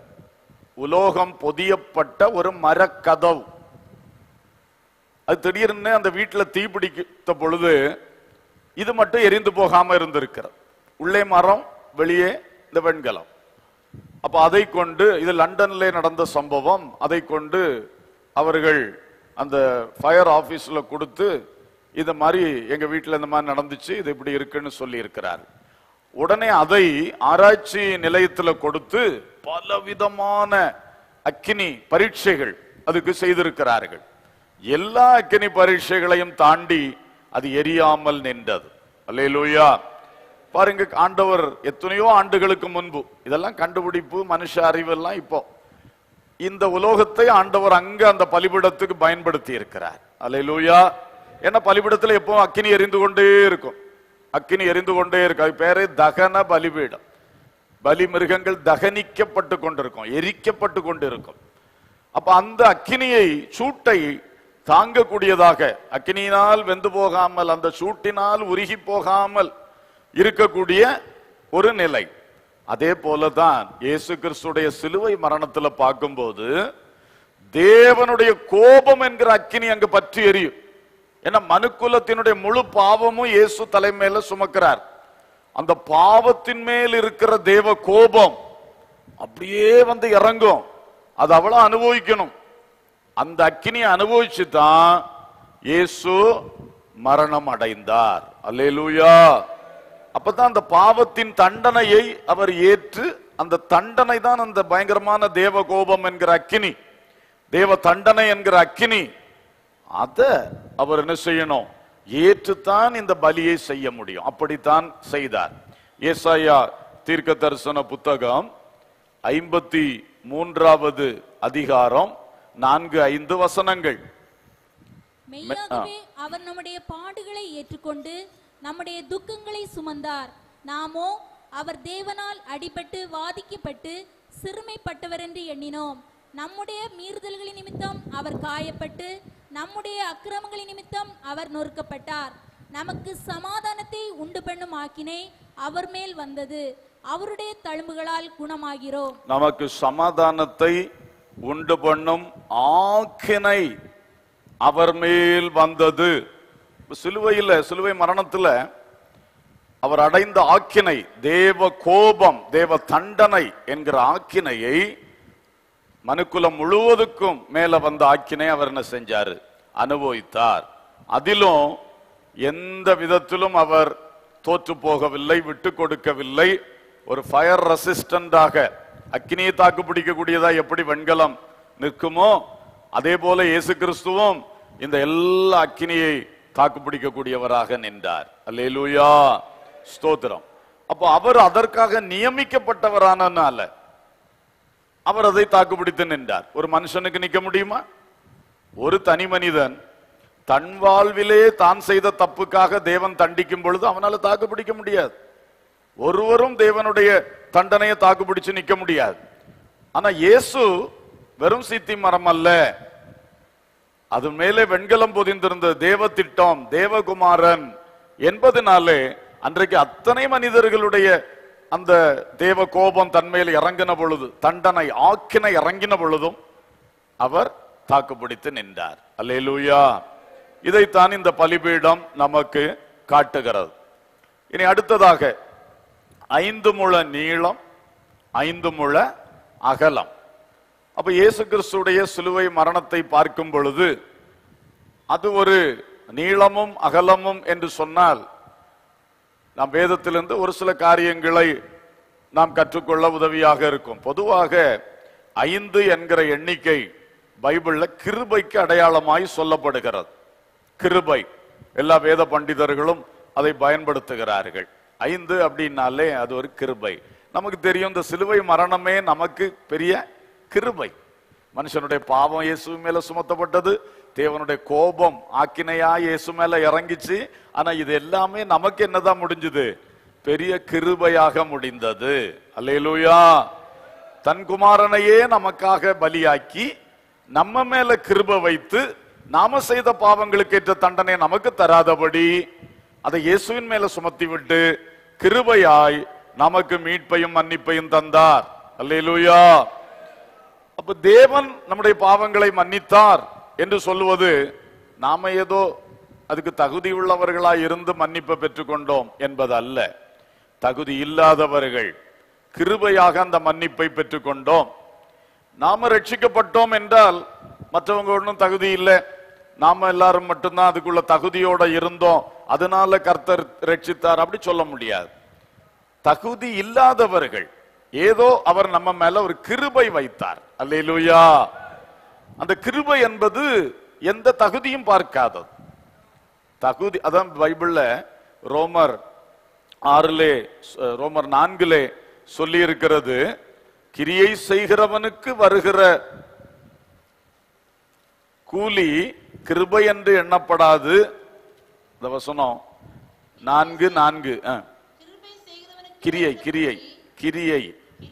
உலோகம் பொதியப்பட்ட ஒரு மரக்கதவு அது திடீர்னு அந்த வீட்டுல தீ பிடித்த பொழுது இது மட்டும் எரிந்து போகாம இருந்திருக்கிறது உள்ளே மரம் வெளியே இந்த வெண்கலம் அப்ப அதை கொண்டு இது லண்டன்ல நடந்த சம்பவம் அதை கொண்டு அவர்கள் அந்த ஃபயர் ஆபீஸ்ல கொடுத்து இந்த மாதிரி எங்க வீட்டுல இந்த மாதிரி நடந்துச்சு இது இப்படி இருக்குன்னு சொல்லி இருக்கிறார் உடனே அதை ஆராய்ச்சி நிலையத்துல கொடுத்து பலவிதமான அக்கினி பரீட்சைகள் அதுக்கு செய்திருக்கிறார்கள் எல்லா அக்கினி பரீட்சைகளையும் தாண்டி அது எரியாமல் நின்றது அல்லேலூயா பாருங்க ஆண்டவர் எத்தனையோ ஆண்டுகளுக்கு முன்பு இதெல்லாம் கண்டுபிடிப்பு மனுஷ அறிவெல்லாம் இப்போ இந்த உலோகத்தை ஆண்டவர் அங்க அந்த பலிபிடத்துக்கு பயன்படுத்தி இருக்கிறார் அல்லேலூயா ஏன்னா பலிபிடத்துல எப்பவும் அக்கினி எரிந்து கொண்டே இருக்கும் அக்கினி எரிந்து கொண்டே இருக்கும் அது பேரே தகன பலிபீடம் பலி மிருகங்கள் தகனிக்கப்பட்டு கொண்டிருக்கும் எரிக்கப்பட்டு கொண்டிருக்கும் அப்ப அந்த அக்கினியை சூட்டை தாங்கக்கூடியதாக அக்கினியினால் வெந்து போகாமல் அந்த சூட்டினால் உருகி போகாமல் இருக்கக்கூடிய ஒரு நிலை அதே போலதான் இயேசு கிறிஸ்துடைய சிலுவை மரணத்துல பார்க்கும்போது தேவனுடைய கோபம் என்கிற அக்கினி அங்கு பற்றி எரியும் ஏன்னா மனுக்குலத்தினுடைய முழு பாவமும் இயேசு தலைமையில சுமக்கிறார் அந்த பாவத்தின் மேல் இருக்கிற தேவ கோபம் அப்படியே வந்து இறங்கும் அது அவ்வளவு அனுபவிக்கணும் அந்த அக்கினியை அனுபவிச்சு தான் இயேசு மரணம் அடைந்தார் அல்லேலூயா அப்பதான் அந்த பாவத்தின் தண்டனையை அவர் ஏற்று அந்த தண்டனை தான் அந்த பயங்கரமான தேவ கோபம் என்கிற அக்கினி தேவ தண்டனை என்கிற அக்கினி அத அவர் என்ன செய்யணும் ஏற்றுத்தான் இந்த பலியை செய்ய முடியும் அப்படித்தான் செய்தார் ஏசாயா தீர்க்க தரிசன புத்தகம் ஐம்பத்தி மூன்றாவது அதிகாரம் நான்கு ஐந்து வசனங்கள் மெய்யாகவே அவர் நம்முடைய பாடுகளை ஏற்றுக்கொண்டு நம்முடைய துக்கங்களை சுமந்தார் நாமோ அவர் தேவனால் அடிபட்டு வாதிக்கப்பட்டு சிறுமைப்பட்டவர் என்று எண்ணினோம் நம்முடைய மீறுதல்களின் நிமித்தம் அவர் காயப்பட்டு நம்முடைய அக்கிரமங்களின் நிமித்தம் அவர் நொறுக்கப்பட்டார் நமக்கு சமாதானத்தை உண்டு பண்ணும் ஆக்கினை அவர் மேல் வந்தது அவருடைய தழும்புகளால் குணமாகிறோம் நமக்கு சமாதானத்தை உண்டு பண்ணும் ஆக்கினை அவர் மேல் வந்தது சிலுவையில் சிலுவை மரணத்துல அவர் அடைந்த ஆக்கினை தேவ கோபம் தேவ தண்டனை என்கிற ஆக்கினையை மனுக்குலம் முழுவதுக்கும் மேல வந்த ஆக்கினை அவர் என்ன செஞ்சாரு அனுபவித்தார் அதிலும் எந்த விதத்திலும் அவர் தோற்று போகவில்லை விட்டு கொடுக்கவில்லை ஒரு ஃபயர் ரெசிஸ்டண்டாக அக்கினியை தாக்கு பிடிக்கக்கூடியதா எப்படி வெண்கலம் நிற்குமோ அதே போல இயேசு கிறிஸ்துவும் இந்த எல்லா அக்கினியை தாக்கு பிடிக்கக்கூடியவராக நின்றார் அல்லேலூயா ஸ்தோத்திரம் அப்போ அவர் அதற்காக நியமிக்கப்பட்டவரானனால அவர் அதை தாக்குப்பிடித்து நின்றார் ஒரு மனுஷனுக்கு நிக்க முடியுமா ஒரு தனி மனிதன் தன் வாழ்விலே தான் செய்த தப்புக்காக தேவன் தண்டிக்கும் பொழுது அவனால தாக்கு பிடிக்க முடியாது ஒருவரும் தேவனுடைய தண்டனையை தாக்கு பிடிச்சு நிக்க முடியாது ஆனா இயேசு வெறும் சித்தி மரம் அல்ல அது மேலே வெண்கலம் பொதிந்திருந்த தேவ திட்டம் தேவகுமாரன் என்பதனாலே அன்றைக்கு அத்தனை மனிதர்களுடைய அந்த தேவ கோபம் தன்மையில் இறங்கின பொழுது தண்டனை ஆக்கினை இறங்கின பொழுதும் அவர் தாக்குப்பிடித்து நின்றார் அல்லேலூயா இதைத்தான் இந்த பலிபீடம் நமக்கு காட்டுகிறது இனி அடுத்ததாக ஐந்து முழ நீளம் ஐந்து முழ அகலம் அப்ப இயேசு கிறிஸ்துடைய சிலுவை மரணத்தை பார்க்கும் பொழுது அது ஒரு நீளமும் அகலமும் என்று சொன்னால் நாம் வேதத்திலிருந்து ஒரு சில காரியங்களை நாம் கற்றுக்கொள்ள உதவியாக இருக்கும் பொதுவாக ஐந்து என்கிற எண்ணிக்கை பைபிள்ல கிருபைக்கு அடையாளமாய் சொல்லப்படுகிறது கிருபை எல்லா வேத பண்டிதர்களும் அதை பயன்படுத்துகிறார்கள் ஐந்து அப்படின்னாலே அது ஒரு கிருபை நமக்கு தெரியும் இந்த சிலுவை மரணமே நமக்கு பெரிய கிருபை மனுஷனுடைய பாவம் இயேசு மேல சுமத்தப்பட்டது தேவனுடைய கோபம் ஆக்கினையா இயேசு மேல இறங்கிச்சு ஆனா இது எல்லாமே நமக்கு என்னதான் முடிஞ்சது பெரிய கிருபையாக முடிந்தது அல்லேலூயா தன் குமாரனையே நமக்காக பலியாக்கி நம்ம மேல கிருப வைத்து நாம செய்த பாவங்களுக்கு ஏற்ற தண்டனை நமக்கு தராதபடி அதை இயேசுவின் மேல சுமத்தி விட்டு கிருபையாய் நமக்கு மீட்பையும் மன்னிப்பையும் தந்தார் அல்லேலூயா அப்ப தேவன் நம்முடைய பாவங்களை மன்னித்தார் என்று சொல்லுவது நாம ஏதோ அதுக்கு தகுதி உள்ளவர்களாய் இருந்து மன்னிப்பை பெற்றுக்கொண்டோம் என்பது அல்ல தகுதி இல்லாதவர்கள் கிருபையாக அந்த மன்னிப்பை பெற்றுக்கொண்டோம் நாம ரட்சிக்கப்பட்டோம் என்றால் மற்றவங்க ஒன்றும் தகுதி இல்லை நாம எல்லாரும் மட்டும்தான் அதுக்குள்ள தகுதியோட இருந்தோம் அதனால கர்த்தர் ரட்சித்தார் அப்படி சொல்ல முடியாது தகுதி இல்லாதவர்கள் ஏதோ அவர் நம்ம மேல ஒரு கிருபை வைத்தார் அல்லேலூயா அந்த கிருபை என்பது எந்த தகுதியும் பார்க்காதது தகுதி அதான் பைபிள்ல ரோமர் ஆறிலே அஹ், ரோமர் நான்கிலே சொல்லி இருக்கிறது கிரியை செய்கிறவனுக்கு வருகிற கூலி கிருபை என்று எண்ணப்படாது இந்த வசனம் நான்கு நான்கு அஹ். கிருபை செய்கிறவனுக்கு கிரியை வருகிற கிரியை கூலி, கிரியை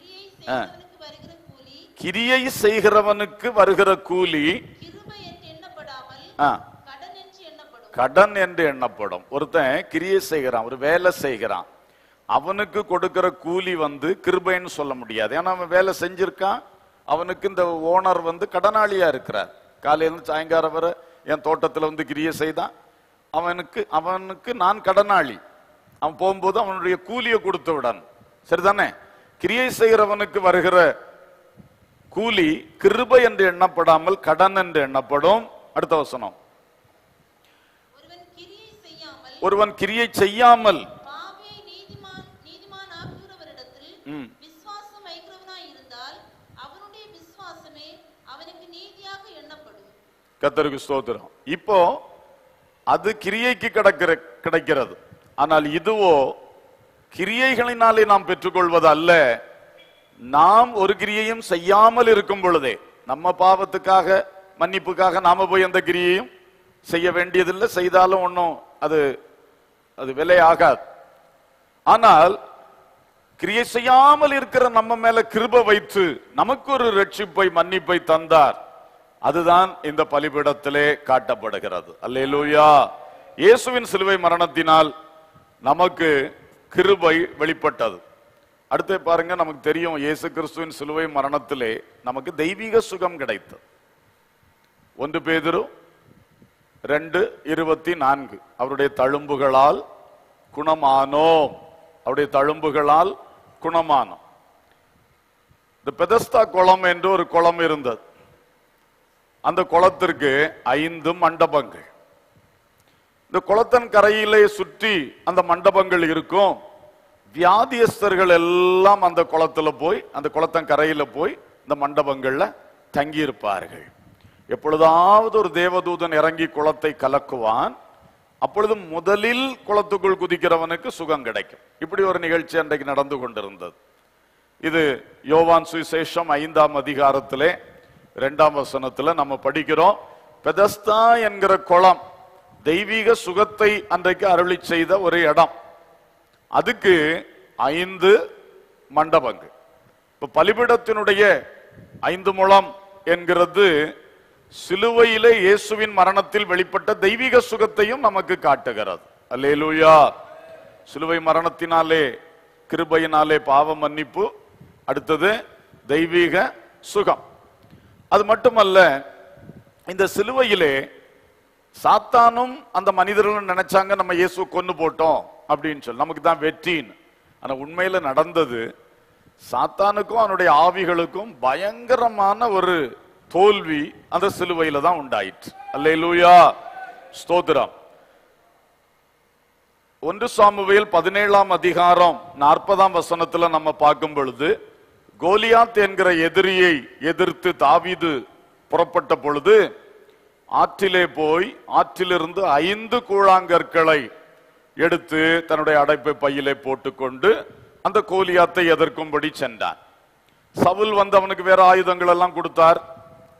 கிரியை செய்கிறவனுக்கு வருகிற கூலி கிரியை செய்கிறவனுக்கு வருகிற கூலி கிருபை என்று எண்ணப்படாமல் ஆ, கடன் என்று எண்ணப்படும் கடன் என்று எண்ணப்படும் ஒருத்தன் கிரியை செய்கிறான் ஒரு வேலை செய்கிறான் அவனுக்கு கொடுக்கிற கூலி வந்து கிருபைன்னு சொல்ல முடியாது ஏன்னா அவன் வேலை செஞ்சிருக்கான் அவனுக்கு இந்த ஓனர் வந்து கடனாளியா இருக்கிறார் காலையில சாயங்காலம் வரை என் தோட்டத்துல வந்து கிரியை செய்தான் அவனுக்கு அவனுக்கு நான் கடனாளி அவன் போகும்போது அவனுடைய கூலியை கொடுத்து விடணும் சரிதானே கிரியை செய்கிறவனுக்கு வருகிற கூலி கிருபை என்று எண்ணப்படாமல் கடன் என்று எண்ணப்படும் அடுத்த வசனம் ஒருவன் கிரியை செய்யாமல் ஒருவன் கிரியை செய்யாமல் பாவியை நீதிமான் நீதிமான் ஆக்குகிறவரிடத்தில் ம். விசுவாசம் வைக்கிறவனாய் இருந்தால் அவனுடைய விசுவாசமே அவனுக்கு நீதியாக எண்ணப்படும் கத்தருக்கு ஸ்தோத்திரம் இப்போ அது கிரியைக்கு கிடக்கிற கிடைக்கிறது ஆனால் இதுவோ கிரியைகளினாலே நாம் பெற்றுக்கொள்வது அல்ல நாம் ஒரு கிரியையும் செய்யாமல் இருக்கும் பொழுதே நம்ம பாவத்துக்காக மன்னிப்புக்காக நாம போய் அந்த கிரியையும் செய்ய வேண்டியதில்லை செய்தாலும் ஒன்றும் அது அது விலை ஆகாது ஆனால் கிரியை செய்யாமல் இருக்கிற நம்ம மேல கிருப வைத்து நமக்கு ஒரு ரட்சிப்பை மன்னிப்பை தந்தார் அதுதான் இந்த பலிபீடத்திலே காட்டப்படுகிறது அல்லேலூயா இயேசுவின் சிலுவை மரணத்தினால் நமக்கு கிருபை வெளிப்பட்டது அடுத்து பாருங்க நமக்கு தெரியும் இயேசு கிறிஸ்துவின் சிலுவை மரணத்திலே நமக்கு தெய்வீக சுகம் கிடைத்தது ஒன்று பேதுரு ரெண்டு இருபத்தி நான்கு அவருடைய தழும்புகளால் குணமானோம் அவருடைய தழும்புகளால் குணமானோம் இந்த பெதஸ்தா குளம் என்று ஒரு குளம் இருந்தது அந்த குளத்திற்கு ஐந்து மண்டபங்கள் இந்த குளத்தன் கரையிலே சுற்றி அந்த மண்டபங்கள் இருக்கும் வியாதியஸ்தர்கள் எல்லாம் அந்த குளத்துல போய் அந்த குளத்தன் கரையில போய் இந்த மண்டபங்கள்ல தங்கி இருப்பார்கள் எப்பொழுதாவது ஒரு தேவதூதன் இறங்கி குளத்தை கலக்குவான் அப்பொழுது முதலில் குளத்துக்குள் குதிக்கிறவனுக்கு சுகம் கிடைக்கும் இப்படி ஒரு நிகழ்ச்சி அன்றைக்கு நடந்து கொண்டிருந்தது இது யோவான் சுவிசேஷம் ஐந்தாம் அதிகாரத்திலே இரண்டாம் வசனத்துல நம்ம படிக்கிறோம் பெதஸ்தா என்கிற குளம் தெய்வீக சுகத்தை அன்றைக்கு அருளி செய்த ஒரு இடம் அதுக்கு ஐந்து மண்டபங்கள் இப்ப பலிபிடத்தினுடைய ஐந்து முழம் என்கிறது சிலுவையிலே இயேசுவின் மரணத்தில் வெளிப்பட்ட தெய்வீக சுகத்தையும் நமக்கு காட்டுகிறது அல்லேலூயா சிலுவை மரணத்தினாலே கிருபையினாலே பாவ மன்னிப்பு அடுத்தது தெய்வீக சுகம் அது மட்டுமல்ல இந்த சிலுவையிலே சாத்தானும் அந்த மனிதர்களும் நினைச்சாங்க நம்ம இயேசு கொன்னு போட்டோம் அப்படின்னு சொல்லி நமக்கு தான் வெற்றின்னு ஆனா உண்மையில நடந்தது சாத்தானுக்கும் அவனுடைய ஆவிகளுக்கும் பயங்கரமான ஒரு தோல்வி அந்த சிலுவையில தான் உண்டாயிற்று அல்லேலூயா ஸ்தோத்திரம் ஒன்று சாமுவேல் பதினேழாம் அதிகாரம் நாற்பதாம் வசனத்துல நம்ம பார்க்கும் பொழுது கோலியாத் என்கிற எதிரியை எதிர்த்து தாவீது புறப்பட்ட பொழுது ஆற்றிலே போய் ஆற்றிலிருந்து ஐந்து கூழாங்கற்களை எடுத்து தன்னுடைய அடைப்பை பையிலே போட்டுக்கொண்டு அந்த கோலியாத்தை எதிர்க்கும்படி சென்றான் சவுல் வந்து அவனுக்கு வேற ஆயுதங்கள் எல்லாம் கொடுத்தார்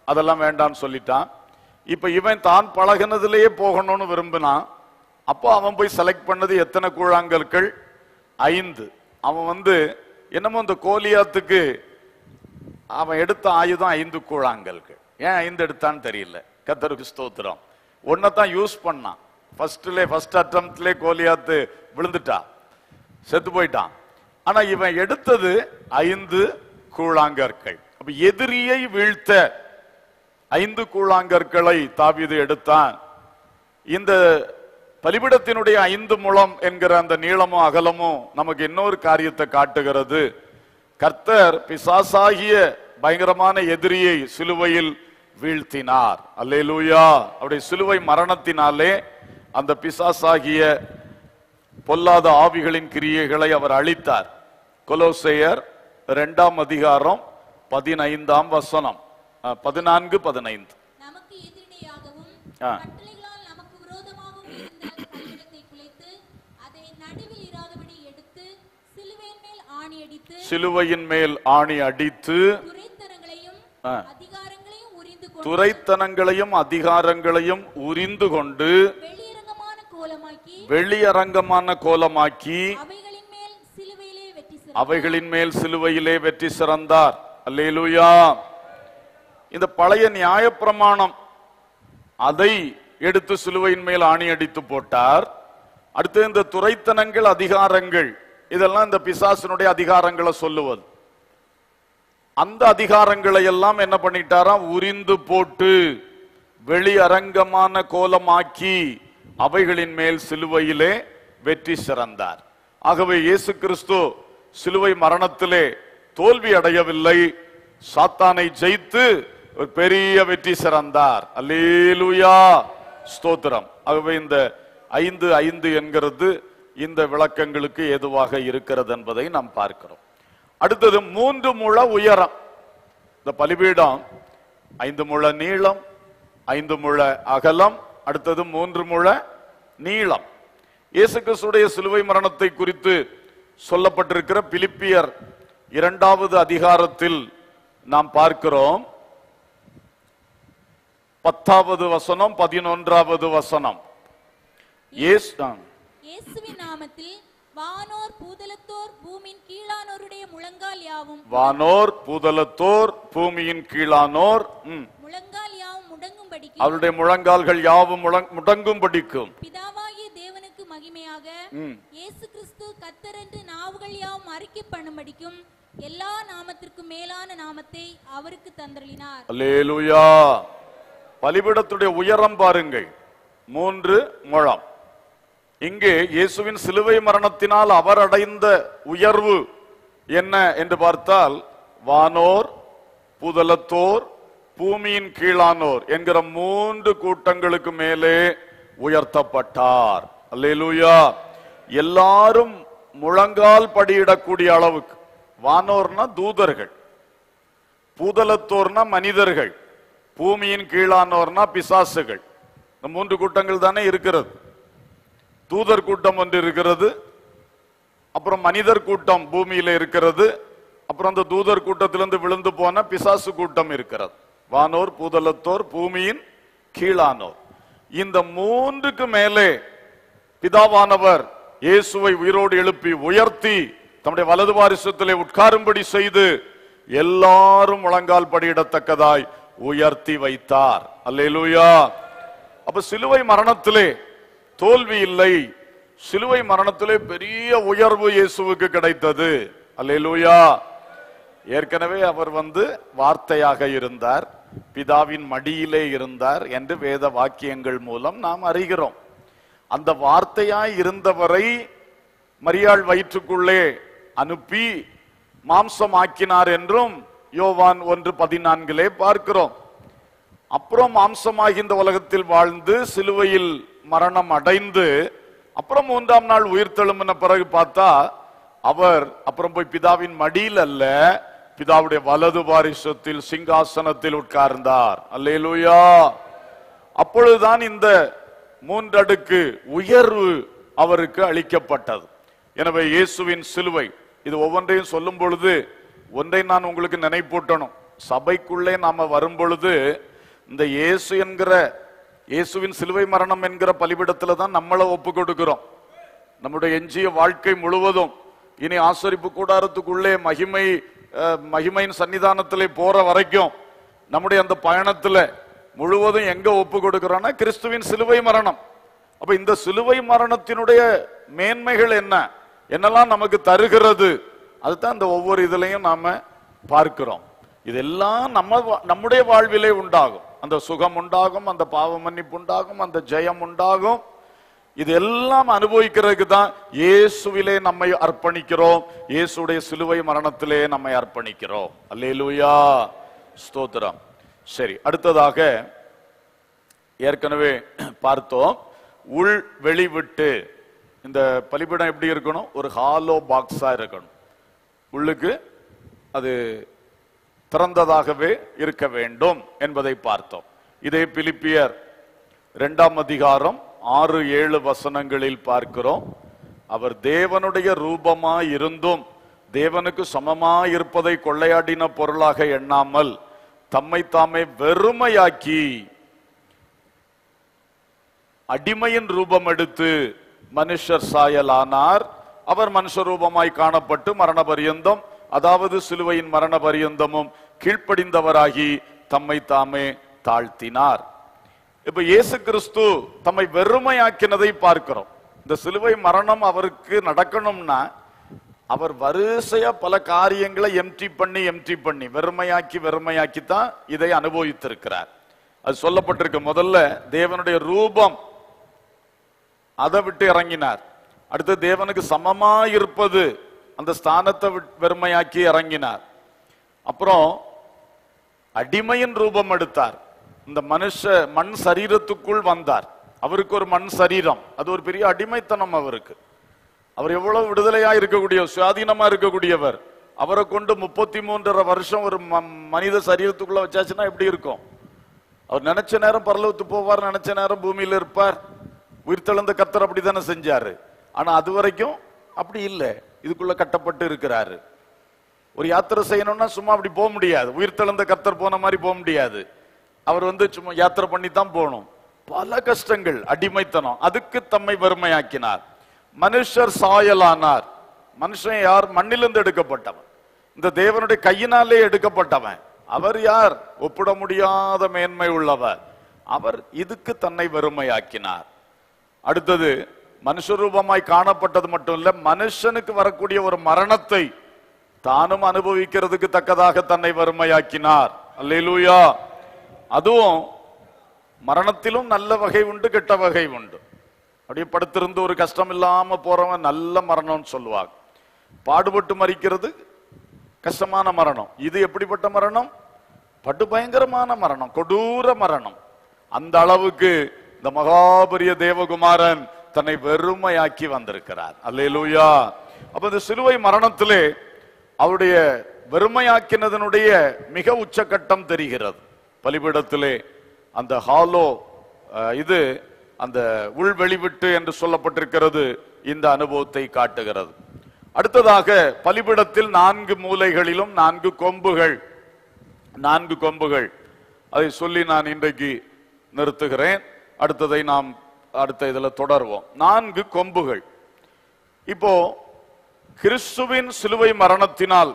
அதெல்லாம் வேண்டாம்னு சொல்லிட்டான் இப்ப இவன் தான் பழகுனதுலயே போகணும்னு விரும்பினான் அப்போ அவன் போய் செலக்ட் பண்ணது எத்தனை கூழாங்கற்கள் ஐந்து அவன் வந்து என்னமோ இந்த கோலியாத்துக்கு அவன் எடுத்த ஆயுதம் ஐந்து கூழாங்கல்கள் ஏன் ஐந்து எடுத்தான்னு தெரியல கத்தருக்கு ஸ்தோத்திரம் ஒன்னதான் யூஸ் பண்ணான் ஃபர்ஸ்ட்ல ஃபர்ஸ்ட் அட்டம்ப்ட்ல கோலியாத்து விழுந்துட்டான் செத்து போயிட்டான் ஆனா இவன் எடுத்தது ஐந்து கூழாங்கற்கள் அப்ப எதிரியை வீழ்த்த ஐந்து கூழாங்கற்களை தாவீது எடுத்தான் இந்த பலிபிடத்தினுடைய ஐந்து முழம் என்கிற அந்த நீளமும் அகலமும் நமக்கு இன்னொரு காரியத்தை காட்டுகிறது கர்த்தர் பிசாசாகிய பயங்கரமான எதிரியை சிலுவையில் வீழ்த்தினார் அல்லேலூயா அவருடைய சிலுவை மரணத்தினாலே அந்த பிசாசாகிய பொல்லாத ஆவிகளின் கிரியைகளை அவர் அழித்தார் கொலோசையர் இரண்டாம் அதிகாரம் பதினைந்தாம் வசனம் அஹ், பதினான்கு பதினைந்து நமக்கு எதிரிடையாகவும் ஆ. கட்டளைகளால் நமக்கு விரோதமாகவும் இருந்த பலிபீடத்தை குலைத்து அதை நடுவில் இராதபடி எடுத்து சிலுவையின் மேல் ஆணி அடித்து சிலுவையின் மேல் ஆணி அடித்து துரைத்தனங்களையும் ஆ. அதிகாரங்களையும் உரிந்து கொண்டு துரைத்தனங்களையும் அதிகாரங்களையும் உரிந்து கொண்டு வெளியரங்கமான கோலமாக்கி வெளியரங்கமான கோலமாக்கி அவைகளின் மேல் சிலுவையிலே வெற்றி சிறந்தார். அவைகளின் மேல் சிலுவையிலே வெற்றி சிறந்தார் அல்லேலூயா இந்த பழைய நியாயப்பிரமாணம் அதை எடுத்து சிலுவையின் மேல் ஆணி அடித்து போட்டார் அடுத்து இந்த துரைத்தனங்கள் அதிகாரங்கள் இதெல்லாம் இந்த பிசாசினுடைய அதிகாரங்களை சொல்லுவது அந்த அதிகாரங்களை எல்லாம் என்ன பண்ணிட்டாராம் உரிந்து போட்டு வெளியரங்கமான கோலமாக்கி அவைகளின் மேல் சிலுவையிலே வெற்றி சிறந்தார் ஆகவே இயேசு கிறிஸ்து சிலுவை மரணத்திலே தோல்வி அடையவில்லை சாத்தானை ஜெயித்து ஒரு பெரிய வெற்றி சிறந்தார் அல்லேலூயா ஸ்தோத்திரம் ஆகவே இந்த ஐந்து ஐந்து என்கிறது இந்த விளக்கங்களுக்கு ஏதுவாக இருக்கிறது என்பதை நாம் பார்க்கிறோம் அடுத்தது மூன்று முழ உயரம் இந்த பலிபீடம் ஐந்து முழ நீளம் ஐந்து முழ அகலம் அடுத்தது மூன்று முழ நீளம் இயேசு கிறிஸ்துடைய சிலுவை மரணத்தை குறித்து சொல்லப்பட்டிருக்கிற பிலிப்பியர் இரண்டாவது அதிகாரத்தில் நாம் பார்க்கிறோம் பத்தாவது வசனம் பதினொன்றாவது வசனம் இயேசு ஆ. இயேசுவின் நாமத்தில் வானோர் பூதலத்தோர் பூமியின் கீழானோருடைய முழங்கால் யாவும் வானோர் பூதலத்தோர் பூமியின் கீழானோர் ம், முழங்கால் யாவும் முடங்கும்படிக்கு அவருடைய முழங்கால்கள் யாவும் முழங்- முடங்கும்படிக்கும் பிதாவாகிய தேவனுக்கு மகிமையாக ம். இயேசு கிறிஸ்து கர்த்தர் என்று நாவுகள் யாவும் அறிக்கை பண்ணும்படிக்கும் எல்லா நாமத்திற்கும் மேலான நாமத்தை அவருக்கு தந்தருளினார் அல்லேலூயா பலிபீடத்துடைய உயரம் பாருங்கள் மூன்று முழம் இங்கே இயேசுவின் சிலுவை மரணத்தினால் அவர் அடைந்த உயர்வு என்ன என்று பார்த்தால் வானோர் புதலத்தோர் பூமியின் கீழானோர் என்கிற மூன்று கூட்டங்களுக்கு மேலே உயர்த்தப்பட்டார் அல்லேலூயா எல்லாரும் முழங்கால் படியிடக்கூடிய அளவுக்கு வானோர்னா தூதர்கள் பூதலத்தோர்னா மனிதர்கள் பூமியின் கீழானோர்னா பிசாசுகள் இந்த மூன்று கூட்டங்கள் தானே இருக்கிறது தூதர் கூட்டம் ஒன்று இருக்கிறது அப்புறம் மனிதர் கூட்டம் பூமியில இருக்கிறது அப்புறம் அந்த தூதர் கூட்டத்திலிருந்து விழுந்து போன பிசாசு கூட்டம் இருக்கிறது வானோர் பூதலத்தோர் பூமியின் கீழானோர் இந்த மூன்றுக்கு மேலே பிதாவானவர் இயேசுவை உயிரோடு எழுப்பி உயர்த்தி தம்முடைய வலது வாரிசத்திலே உட்காரும்படி செய்து எல்லாரும் முழங்கால் படியிடத்தக்கதாய் உயர்த்தி வைத்தார் அல்லேலூயா அப்ப சிலுவை மரணத்திலே தோல்வி இல்லை சிலுவை மரணத்திலே பெரிய உயர்வு இயேசுவுக்கு கிடைத்தது அல்லேலூயா ஏற்கனவே அவர் வந்து வார்த்தையாக இருந்தார் பிதாவின் மடியிலே இருந்தார் என்று வேத வாக்கியங்கள் மூலம் நாம் அறிகிறோம் அந்த வார்த்தையாய் இருந்தவரை மரியாள் வயிற்றுக்குள்ளே அனுப்பி மாம்சமாக்கினார் என்றும் யோவான் ஒன்று பதினான்கிலே பார்க்கிறோம் அப்புறம் மாம்சமாகி இந்த உலகத்தில் வாழ்ந்து சிலுவையில் மரணம் அடைந்து அப்புறம் மூன்றாம் நாள் உயிர் தெழும்பின பிறகு பார்த்தா அவர் அப்புறம் போய் பிதாவின் மடியில் அல்ல பிதாவுடைய வலது வாரிசத்தில் சிங்காசனத்தில் உட்கார்ந்தார் அல்லேலூயா அப்பொழுதுதான் இந்த மூன்றடுக்கு உயர்வு அவருக்கு அளிக்கப்பட்டது எனவே இயேசுவின் சிலுவை இது ஒவ்வொன்றையும் சொல்லும் பொழுது ஒன்றை நான் உங்களுக்கு நினைப்பூட்டணும் சபைக்குள்ளே நாம வரும் பொழுது இந்த இயேசு என்கிற இயேசுவின் சிலுவை மரணம் என்கிற பலிபிடத்துல தான் நம்மளை ஒப்பு கொடுக்கிறோம் நம்முடைய எஞ்சிய வாழ்க்கை முழுவதும் இனி ஆசரிப்பு கூடாரத்துக்குள்ளே மகிமை அஹ், மகிமையின் சன்னிதானத்திலே போற வரைக்கும் நம்முடைய அந்த பயணத்துல முழுவதும் எங்க ஒப்பு கொடுக்கிறோம்னா கிறிஸ்துவின் சிலுவை மரணம் அப்ப இந்த சிலுவை மரணத்தினுடைய மேன்மைகள் என்ன என்னெல்லாம் நமக்கு தருகிறது அதுதான் இந்த ஒவ்வொரு இதுலையும் நாம பார்க்கிறோம் இதெல்லாம் நம்ம வா- நம்முடைய வாழ்விலே உண்டாகும் அந்த சுகம் உண்டாகும் அந்த பாவ மன்னிப்பு உண்டாகும் அந்த ஜெயம் உண்டாகும் இது எல்லாம் அனுபவிக்கிறதுக்கு தான் இயேசுவிலே நம்மை அர்ப்பணிக்கிறோம் இயேசுடைய சிலுவை மரணத்திலே நம்மை அர்ப்பணிக்கிறோம் அல்லேலூயா ஸ்தோத்திரம் சரி அடுத்ததாக ஏற்கனவே பார்த்தோம் உள் வெளிவிட்டு இந்த பலிபீடம் எப்படி இருக்கணும் ஒரு ஹாலோ பாக்ஸா இருக்கணும் உள்ளுக்கு அது திறந்ததாகவே இருக்க வேண்டும் என்பதை பார்த்தோம் இதே பிலிப்பியர் இரண்டாம் அதிகாரம் ஆறு ஏழு வசனங்களில் பார்க்கிறோம் அவர் தேவனுடைய ரூபமாய் இருந்தும் தேவனுக்கு சமமாய் இருப்பதை கொள்ளையாடின பொருளாக எண்ணாமல் தம்மை தாமே வெறுமையாக்கி அடிமையின் ரூபம் எடுத்து மனுஷர் சாயலானார் அவர் மனுஷ ரூபமாய் காணப்பட்டு மரண பரியந்தம் அதாவது சிலுவையின் மரண பரியந்தமும் கீழ்ப்படிந்தவராகி தம்மை தாமே தாழ்த்தினார் இப்ப இயேசு கிறிஸ்து தம்மை வெறுமையாக்கினதை பார்க்கிறோம் இந்த சிலுவை மரணம் அவருக்கு நடக்கணும்னா அவர் வரிசையா பல காரியங்களை எம்டி பண்ணி எம்டி பண்ணி வெறுமையாக்கி வெறுமையாக்கி தான் இதை அனுபவித்திருக்கிறார் அது சொல்லப்பட்டிருக்கு முதல்ல தேவனுடைய ரூபம் அதை விட்டு இறங்கினார் அடுத்து தேவனுக்கு சமமா இருப்பது அந்த ஸ்தானத்தை விட்- வெறுமையாக்கி இறங்கினார் அப்புறம் அடிமையின் ரூபம் எடுத்தார் இந்த மனுஷ மண் சரீரத்துக்குள் வந்தார் அவருக்கு ஒரு மண் சரீரம் அது ஒரு பெரிய அடிமைத்தனம் அவருக்கு அவர் எவ்வளவு விடுதலையா இருக்கக்கூடிய சுயாதீனமா இருக்கக்கூடியவர் அவரை கொண்டு முப்பத்தி மூன்றரை வருஷம் ஒரு ம- மனித சரீரத்துக்குள்ள வச்சாச்சுன்னா எப்படி இருக்கும் அவர் நினைச்ச நேரம் பரலோகத்து போவார் நினைச்ச நேரம் பூமியில இருப்பார் உயிர்த்தெழுந்த கத்தர் அப்படித்தானே செஞ்சாரு ஆனா அது வரைக்கும் அப்படி இல்லை இதுக்குள்ள கட்டப்பட்டு இருக்கிறாரு ஒரு யாத்திரை செய்யணும்னா சும்மா அப்படி போக முடியாது உயிர்த்தெழுந்த கத்தர் போன மாதிரி போக முடியாது அவர் வந்து சும்மா யாத்திரை பண்ணி தான் போகணும் பல கஷ்டங்கள் அடிமைத்தனம் அதுக்கு தம்மை வறுமையாக்கினார் மனுஷர் சாயலானார் மனுஷன் யார் மண்ணிலிருந்து எடுக்கப்பட்டவன் இந்த தேவனுடைய கையினாலே எடுக்கப்பட்டவன் அவர் யார் ஒப்பிட முடியாத மேன்மை உள்ளவர் அவர் இதுக்கு தன்னை வெறுமையாக்கினார் அடுத்தது மனுஷரூபமாய் காணப்பட்டது மட்டும் இல்ல மனுஷனுக்கு வரக்கூடிய ஒரு மரணத்தை தானும் அனுபவிக்கிறதுக்கு தக்கதாக தன்னை வறுமையாக்கினார் அல்லேலூயா அதுவும் மரணத்திலும் நல்ல வகை உண்டு கெட்ட வகை உண்டு அப்படியே படுத்திருந்து ஒரு கஷ்டம் இல்லாம போறவன் நல்ல மரணம்னு சொல்லுவாங்க பாடுபட்டு மறிக்கிறது கஷ்டமான மரணம் இது எப்படிப்பட்ட மரணம் படு பயங்கரமான மரணம் கொடூர மரணம் அந்த அளவுக்கு இந்த மகாபரிய தேவகுமாரன் தன்னை வெறுமையாக்கி வந்திருக்கிறார் அல்லேலூயா அப்ப இந்த சிலுவை மரணத்திலே அவருடைய வெறுமையாக்கினதனுடைய மிக உச்சக்கட்டம் தெரிகிறது பலிபீடத்திலே அந்த ஹாலோ அஹ், இது அந்த உள் வெளிவிட்டு என்று சொல்லப்பட்டிருக்கிறது இந்த அனுபவத்தை காட்டுகிறது அடுத்ததாக பலிபீடத்தில் நான்கு மூலைகளிலும் நான்கு கொம்புகள் நான்கு கொம்புகள் அதை சொல்லி நான் இன்றைக்கு நிறுத்துகிறேன் அடுத்ததை நாம் அடுத்த இதுல தொடர்வோம் நான்கு கொம்புகள் இப்போ கிறிஸ்துவின் சிலுவை மரணத்தினால்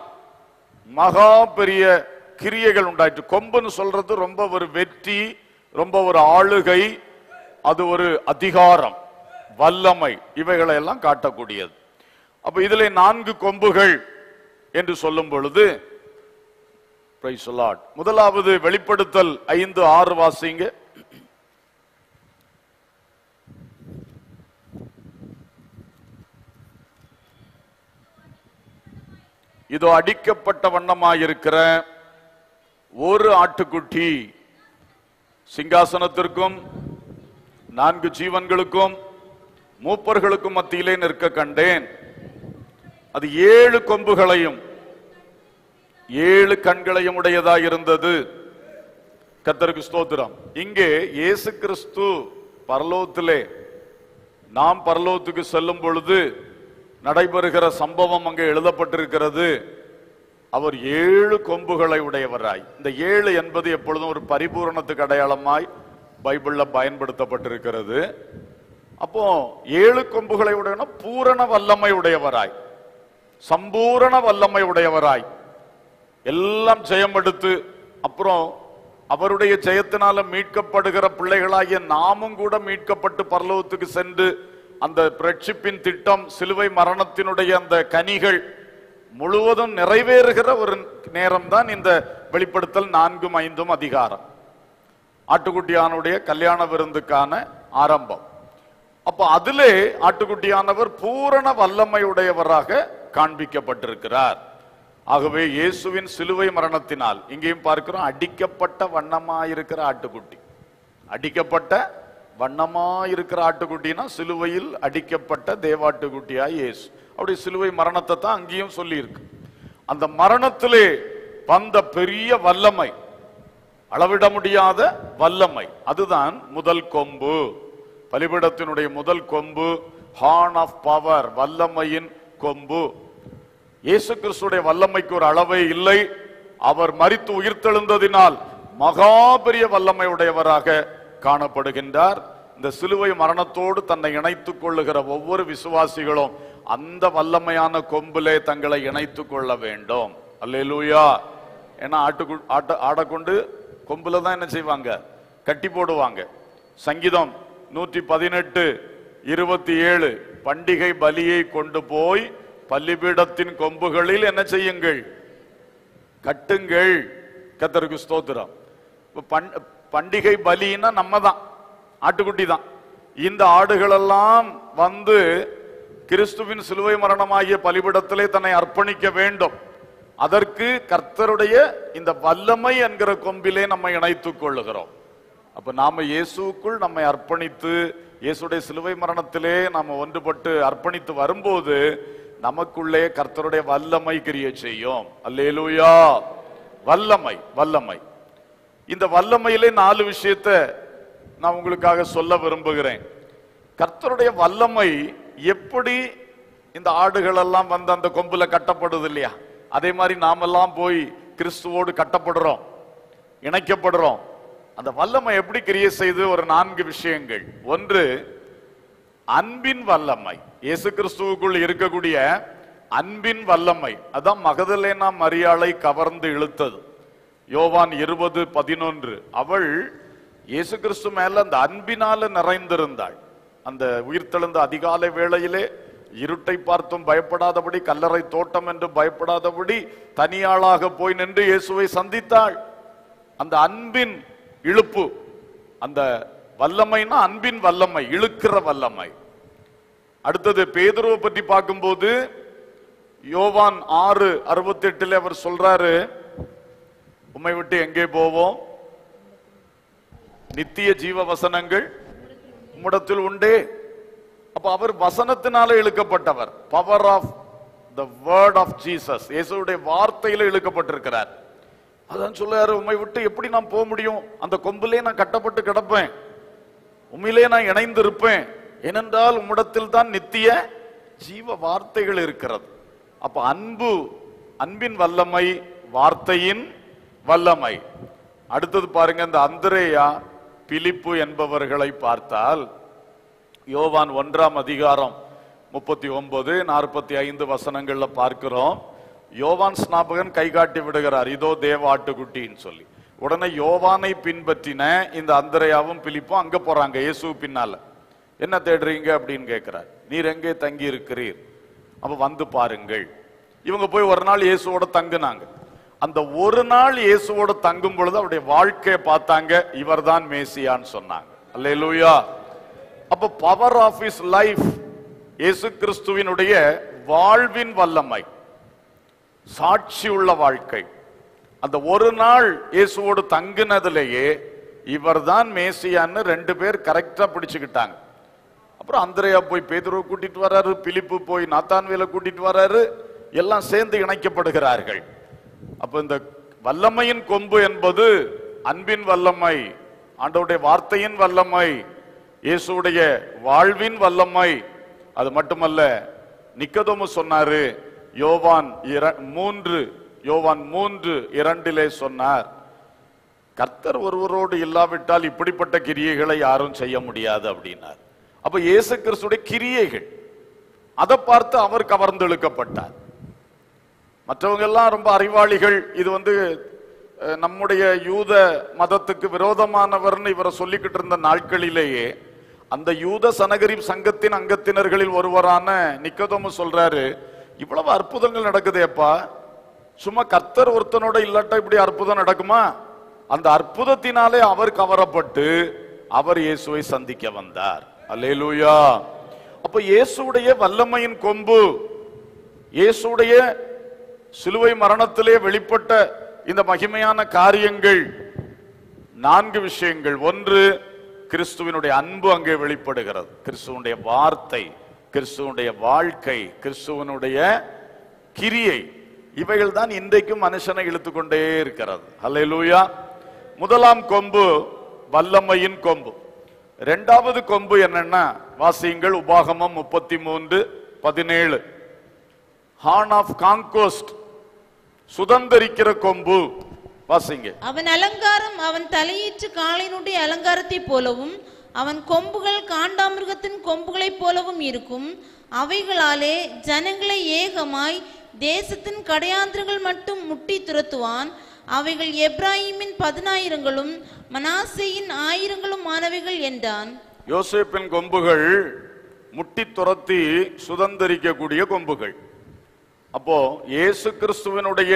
மகா பெரிய கிரியைகள் உண்டாயிற்று கொம்புன்னு சொல்றது ரொம்ப ஒரு வெற்றி ரொம்ப ஒரு ஆளுகை அது ஒரு அதிகாரம் வல்லமை இவைகளை எல்லாம் காட்டக்கூடியது அப்ப இதிலே நான்கு கொம்புகள் என்று சொல்லும் பொழுது Praise the Lord. முதலாவது வெளிப்படுத்தல் ஐந்து ஆறு வாசிங்க இதோ அடிக்கப்பட்ட வண்ணமாயிருக்கிற ஒரு ஆட்டுக்குட்டி சிங்காசனத்திற்கும் நான்கு ஜீவன்களுக்கும் மூப்பர்களுக்கும் மத்தியிலே நிற்க கண்டேன் அது ஏழு கொம்புகளையும் ஏழு கண்களையும் உடையதா இருந்தது கத்தருக்கு ஸ்தோத்திரம் இங்கே இயேசு கிறிஸ்து பரலோகத்திலே நாம் பரலோகத்துக்கு செல்லும் பொழுது நடைபெறுகிற சம்பவம் அங்கே எழுதப்பட்டிருக்கிறது அவர் ஏழு கொம்புகளை உடையவராய் இந்த ஏழு என்பது எப்பொழுதும் ஒரு பரிபூரணத்துக்கு அடையாளமாய் பைபிள்ல பயன்படுத்தப்பட்டிருக்கிறது அப்போ ஏழு கொம்புகளை உடையவன பூரண வல்லமை உடையவராய் சம்பூரண வல்லமை உடையவராய் எல்லாம் ஜெயம் எடுத்து அப்புறம் அவருடைய ஜெயத்தினால மீட்கப்படுகிற பிள்ளைகளாகிய நாமும் கூட மீட்கப்பட்டு பரலோகத்துக்கு சென்று அந்த ரட்சிப்பின் திட்டம் சிலுவை மரணத்தினுடைய அந்த கனிகள் முழுவதும் நிறைவேறுகிற ஒரு நேரம் தான் இந்த வெளிப்படுத்தல் நான்கும் ஐந்தும் அதிகாரம் ஆட்டுக்குட்டியானுடைய கல்யாண விருந்துக்கான ஆரம்பம் அப்ப அதிலே ஆட்டுக்குட்டியானவர் பூரண வல்லமையுடையவராக காண்பிக்கப்பட்டிருக்கிறார் ஆகவே இயேசுவின் சிலுவை மரணத்தினால் இங்கேயும் பார்க்கிறோம் அடிக்கப்பட்ட வண்ணமாயிருக்கிற ஆட்டுக்குட்டி அடிக்கப்பட்ட வண்ணமாயிருக்கிற ஆட்டுக்குட்டினா சிலுவையில் அடிக்கப்பட்ட தேவாட்டுக்குட்டியாய் இயேசு அப்படி சிலுவை மரணத்தை தான் அங்கேயும் சொல்லியிருக்கு அந்த மரணத்திலே வந்த பெரிய வல்லமை அளவிட முடியாத வல்லமை அதுதான் முதல் கொம்பு பலிபிடத்தினுடைய முதல் கொம்பு ஹார்ன் ஆஃப் பவர் வல்லமையின் கொம்பு இயேசு கிறிஸ்துடைய வல்லமைக்கு ஒரு அளவே இல்லை அவர் மரித்து உயிர்த்தெழுந்ததினால் மகா பெரிய வல்லமை உடையவராக காணப்படுகின்றார் இந்த சிலுவை மரணத்தோடு தன்னை இணைத்துக் கொள்ளுகிற ஒவ்வொரு விசுவாசிகளும் அந்த வல்லமையான கொம்பிலே தங்களை இணைத்துக் கொள்ள வேண்டும் அல்லேலூயா ஏன்னா ஆட்டு ஆட்ட ஆடக்கொண்டு கொம்புல தான் என்ன செய்வாங்க கட்டி போடுவாங்க சங்கீதம் நூற்றி பதினெட்டு இருபத்தி ஏழு பண்டிகை பலியை கொண்டு போய் பள்ளிபீடத்தின் கொம்புகளில் என்ன செய்யுங்கள் கட்டுங்கள் கத்தருக்கு ஸ்தோத்திரம் இப்ப பண்- பண்டிகை பலின்னா நம்ம தான் ஆட்டுக்குட்டி தான் இந்த ஆடுகளெல்லாம் வந்து கிறிஸ்துவின் சிலுவை மரணமாகிய பலிபிடத்திலே தன்னை அர்ப்பணிக்க வேண்டும் அதற்கு கர்த்தருடைய இந்த வல்லமை என்கிற கொம்பிலே நம்மை இணைத்துக் கொள்ளுகிறோம் அப்ப நாம இயேசுக்குள் நம்மை அர்ப்பணித்து இயேசுடைய சிலுவை மரணத்திலே நாம ஒன்றுபட்டு அர்ப்பணித்து வரும்போது நமக்குள்ளே கர்த்தருடைய வல்லமை கிரிய செய்யும் அல்லேலூயா வல்லமை வல்லமை இந்த வல்லமையிலே நாலு விஷயத்தை நான் உங்களுக்காக சொல்ல விரும்புகிறேன் கர்த்தருடைய வல்லமை எப்படி இந்த ஆடுகள் எல்லாம் வந்து அந்த கொம்புல கட்டப்படுது இல்லையா அதே மாதிரி நாமெல்லாம் போய் கிறிஸ்துவோடு கட்டப்படுறோம் இணைக்கப்படுறோம் அந்த வல்லமை எப்படி கிரியை செய்து ஒரு நான்கு விஷயங்கள் ஒன்று அன்பின் வல்லமை இயேசு கிறிஸ்துவுக்குள் இருக்கக்கூடிய அன்பின் வல்லமை அதான் மகதலேனா மரியாளை கவர்ந்து இழுத்தது யோவான் இருபது பதினொன்று அவள் இயேசு கிறிஸ்து மேல அந்த அன்பினால நிறைந்திருந்தாள் அந்த உயிர்த்தெழுந்த அதிகாலை வேளையிலே இருட்டை பார்த்தும் பயப்படாதபடி கல்லறை தோட்டம் என்று பயப்படாதபடி தனியாளாக போய் நின்று இயேசுவை சந்தித்தாள் அந்த அன்பின் இழுப்பு அந்த வல்லமைனா அன்பின் வல்லமை இழுக்கிற வல்லமை அடுத்தது பேதுருவை பற்றி பார்க்கும்போது யோவான் ஆறு அறுபத்தி எட்டுல அவர் சொல்றாரு உம்மை விட்டு எங்கே போவோம் நித்திய ஜீவ வசனங்கள் உம்மிடத்தில் உண்டே அப்ப அவர் வசனத்தினால இழுக்கப்பட்டவர் power of the word of Jesus இயேசுடைய வார்த்தையில இழுக்கப்பட்டிருக்கிறார் அதான் சொல்றாரு உம்மை விட்டு எப்படி நான் போக முடியும் அந்த கொம்பிலே நான் கட்டப்பட்டு கிடப்பேன் உண்மையிலே நான் இணைந்து இருப்பேன் ஏனென்றால் உம்மிடத்தில் தான் நித்திய ஜீவ வார்த்தைகள் இருக்கிறது அப்ப அன்பு அன்பின் வல்லமை வார்த்தையின் வல்லமை அடுத்தது பாருங்க இந்த அந்திரேயா பிலிப்பு என்பவர்களை பார்த்தால் யோவான் ஒன்றாம் அதிகாரம் முப்பத்தி ஒன்பது நாற்பத்தி ஐந்து வசனங்கள்ல பார்க்கிறோம் யோவான் ஸ்நாபகன் கை காட்டி விடுகிறார் இதோ தேவ ஆட்டுக்குட்டின்னு சொல்லி உடனே யோவானை பின்பற்றின இந்த அந்தரையாவும் பிலிப்பும் அங்க போறாங்க இயேசு பின்னால என்ன தேடுறீங்க அப்படின்னு கேட்கிறார் நீர் எங்கே தங்கி இருக்கிறீர் அப்ப வந்து பாருங்கள் இவங்க போய் ஒரு நாள் இயேசுவோட தங்குனாங்க அந்த ஒரு நாள் இயேசுவோட தங்கும் பொழுது அவருடைய வாழ்க்கையை பார்த்தாங்க இவர்தான் மேசியான்னு சொன்னாங்க அல்லேலூயா அப்ப பவர் ஆஃப் இஸ் லைஃப் இயேசு கிறிஸ்துவினுடைய வாழ்வின் வல்லமை சாட்சி உள்ள வாழ்க்கை அந்த ஒரு நாள் இயேசுவோடு தங்குனதிலேயே இவர்தான் மேசியான்னு ரெண்டு பேர் கரெக்டா பிடிச்சுக்கிட்டாங்க அப்புறம் அந்திரையா போய் பேதுருவை கூட்டிட்டு வராரு பிலிப்பு போய் நாத்தான்வேல கூட்டிட்டு வராரு எல்லாம் சேர்ந்து இணைக்கப்படுகிறார்கள் அப்ப இந்த வல்லமையின் கொம்பு என்பது அன்பின் வல்லமை ஆண்டவருடைய வார்த்தையின் வல்லமை இயேசுடைய வாழ்வின் வல்லமை அது மட்டுமல்ல நிக்கதோமு சொன்னாரு யோவான் இர- மூன்று யோவான் மூன்று இரண்டிலே சொன்னார் கர்த்தர் ஒருவரோடு இல்லாவிட்டால் இப்படிப்பட்ட கிரியைகளை யாரும் செய்ய முடியாது அப்படின்னார் அப்ப இயேசு கிறிஸ்துடைய கிரியைகள் அதை பார்த்து அவர் கவர்ந்தெழுக்கப்பட்டார் மற்றவங்க எல்லாம் ரொம்ப அறிவாளிகள் இது வந்து அஹ், நம்முடைய யூத மதத்துக்கு விரோதமானவர்னு இவரை சொல்லிக்கிட்டு இருந்த நாட்களிலேயே அந்த யூத சனகரிப் சங்கத்தின் அங்கத்தினர்களில் ஒருவரான நிக்கதோமு சொல்றாரு இவ்வளவு அற்புதங்கள் நடக்குதேப்பா சும்மா கர்த்தர் ஒருத்தனோட இல்லாட்டா இப்படி அற்புதம் நடக்குமா அந்த அற்புதத்தினாலே அவர் கவரப்பட்டு அவர் இயேசுவை சந்திக்க வந்தார் அல்லேலூயா அப்ப இயேசுடைய வல்லமையின் கொம்பு இயேசுடைய சிலுவை மரணத்திலே வெளிப்பட்ட இந்த மகிமையான காரியங்கள் நான்கு விஷயங்கள் ஒன்று கிறிஸ்துவினுடைய அன்பு அங்கே வெளிப்படுகிறது கிறிஸ்துவனுடைய வார்த்தை கிறிஸ்துவனுடைய வாழ்க்கை கிறிஸ்துவனுடைய கிரியை இவைகள் தான் இன்றைக்கும் மனுஷனை இழுத்துக்கொண்டே இருக்கிறது அல்லேலூயா முதலாம் கொம்பு வல்லமையின் கொம்பு இரண்டாவது கொம்பு என்னன்னா வாசியுங்கள் உபாகமம் முப்பத்தி மூன்று பதினேழு ஹார்ன் ஆஃப் காங்கோஸ்ட் சுதந்தரிக்கிற கொம்பு வாசிங்க அவன் அலங்காரம் அவன் தலையீற்று காளையினுடைய அலங்காரத்தைப் போலவும் அவன் கொம்புகள் காண்டாமிருகத்தின் கொம்புகளைப் போலவும் இருக்கும் அவைகளாலே ஜனங்களை ஏகமாய் தேசத்தின் கடையாந்திரங்கள் மட்டும் முட்டி துரத்துவான் அவைகள் எப்ராஹிமின் பதினாயிரங்களும் மனாசேயின் ஆயிரங்களும் ஆனவைகள் என்றான் யோசேப்பின் கொம்புகள் முட்டி துரத்தி சுதந்தரிக்கக்கூடிய கொம்புகள் அப்போ இயேசு கிறிஸ்துவனுடைய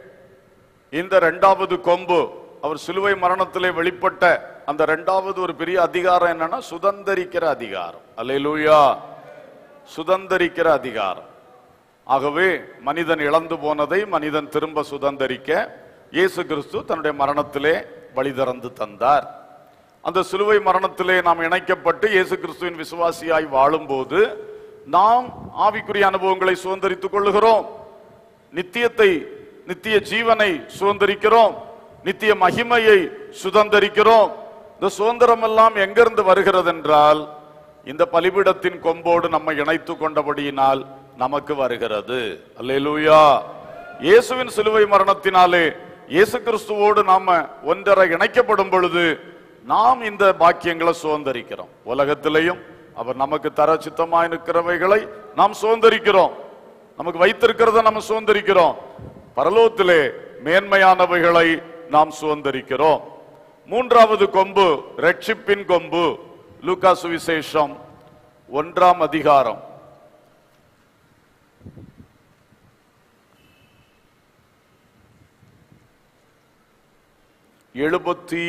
இந்த இரண்டாவது கொம்பு அவர் சிலுவை மரணத்திலே வெளிப்பட்ட அந்த இரண்டாவது ஒரு பெரிய அதிகாரம் என்னன்னா சுதந்தரிக்கிற அதிகாரம் அல்லேலூயா சுதந்தரிக்கிற அதிகாரம் ஆகவே மனிதன் இழந்து போனதை மனிதன் திரும்ப சுதந்தரிக்க இயேசு கிறிஸ்து தன்னுடைய மரணத்திலே வழி திறந்து தந்தார் அந்த சிலுவை மரணத்திலே நாம் இணைக்கப்பட்டு இயேசு கிறிஸ்துவின் விசுவாசியாய் வாழும்போது நாம் ஆவிக்குரிய அனுபவங்களை சுதந்தரித்துக் கொள்ளுகிறோம் நித்தியத்தை நித்திய ஜீவனை சுதந்தரிக்கிறோம் நித்திய மகிமையை சுதந்தரிக்கிறோம் இந்த சுதந்திரம் எல்லாம் எங்கிருந்து வருகிறது என்றால் இந்த பலிபீடத்தின் கொம்போடு நம்மை இணைத்துக் கொண்டபடியினால் நமக்கு வருகிறது அல்லேலூயா இயேசுவின் சிலுவை மரணத்தினாலே இயேசு கிறிஸ்துவோடு நாம ஒன்றரை இணைக்கப்படும் பொழுது நாம் இந்த பாக்கியங்களை சுதந்தரிக்கிறோம் உலகத்திலையும் அவர் நமக்கு தர சித்தமாய் நிற்கிறவைகளை நாம் சுதந்தரிக்கிறோம் நமக்கு வைத்திருக்கிறத நம்ம சுதந்தரிக்கிறோம் பரலோகத்திலே மேன்மையானவைகளை நாம் சுதந்தரிக்கிறோம் மூன்றாவது கொம்பு ரட்சிப்பின் கொம்பு லூக்கா சுவிசேஷம் ஒன்றாம் அதிகாரம் எழுபத்தி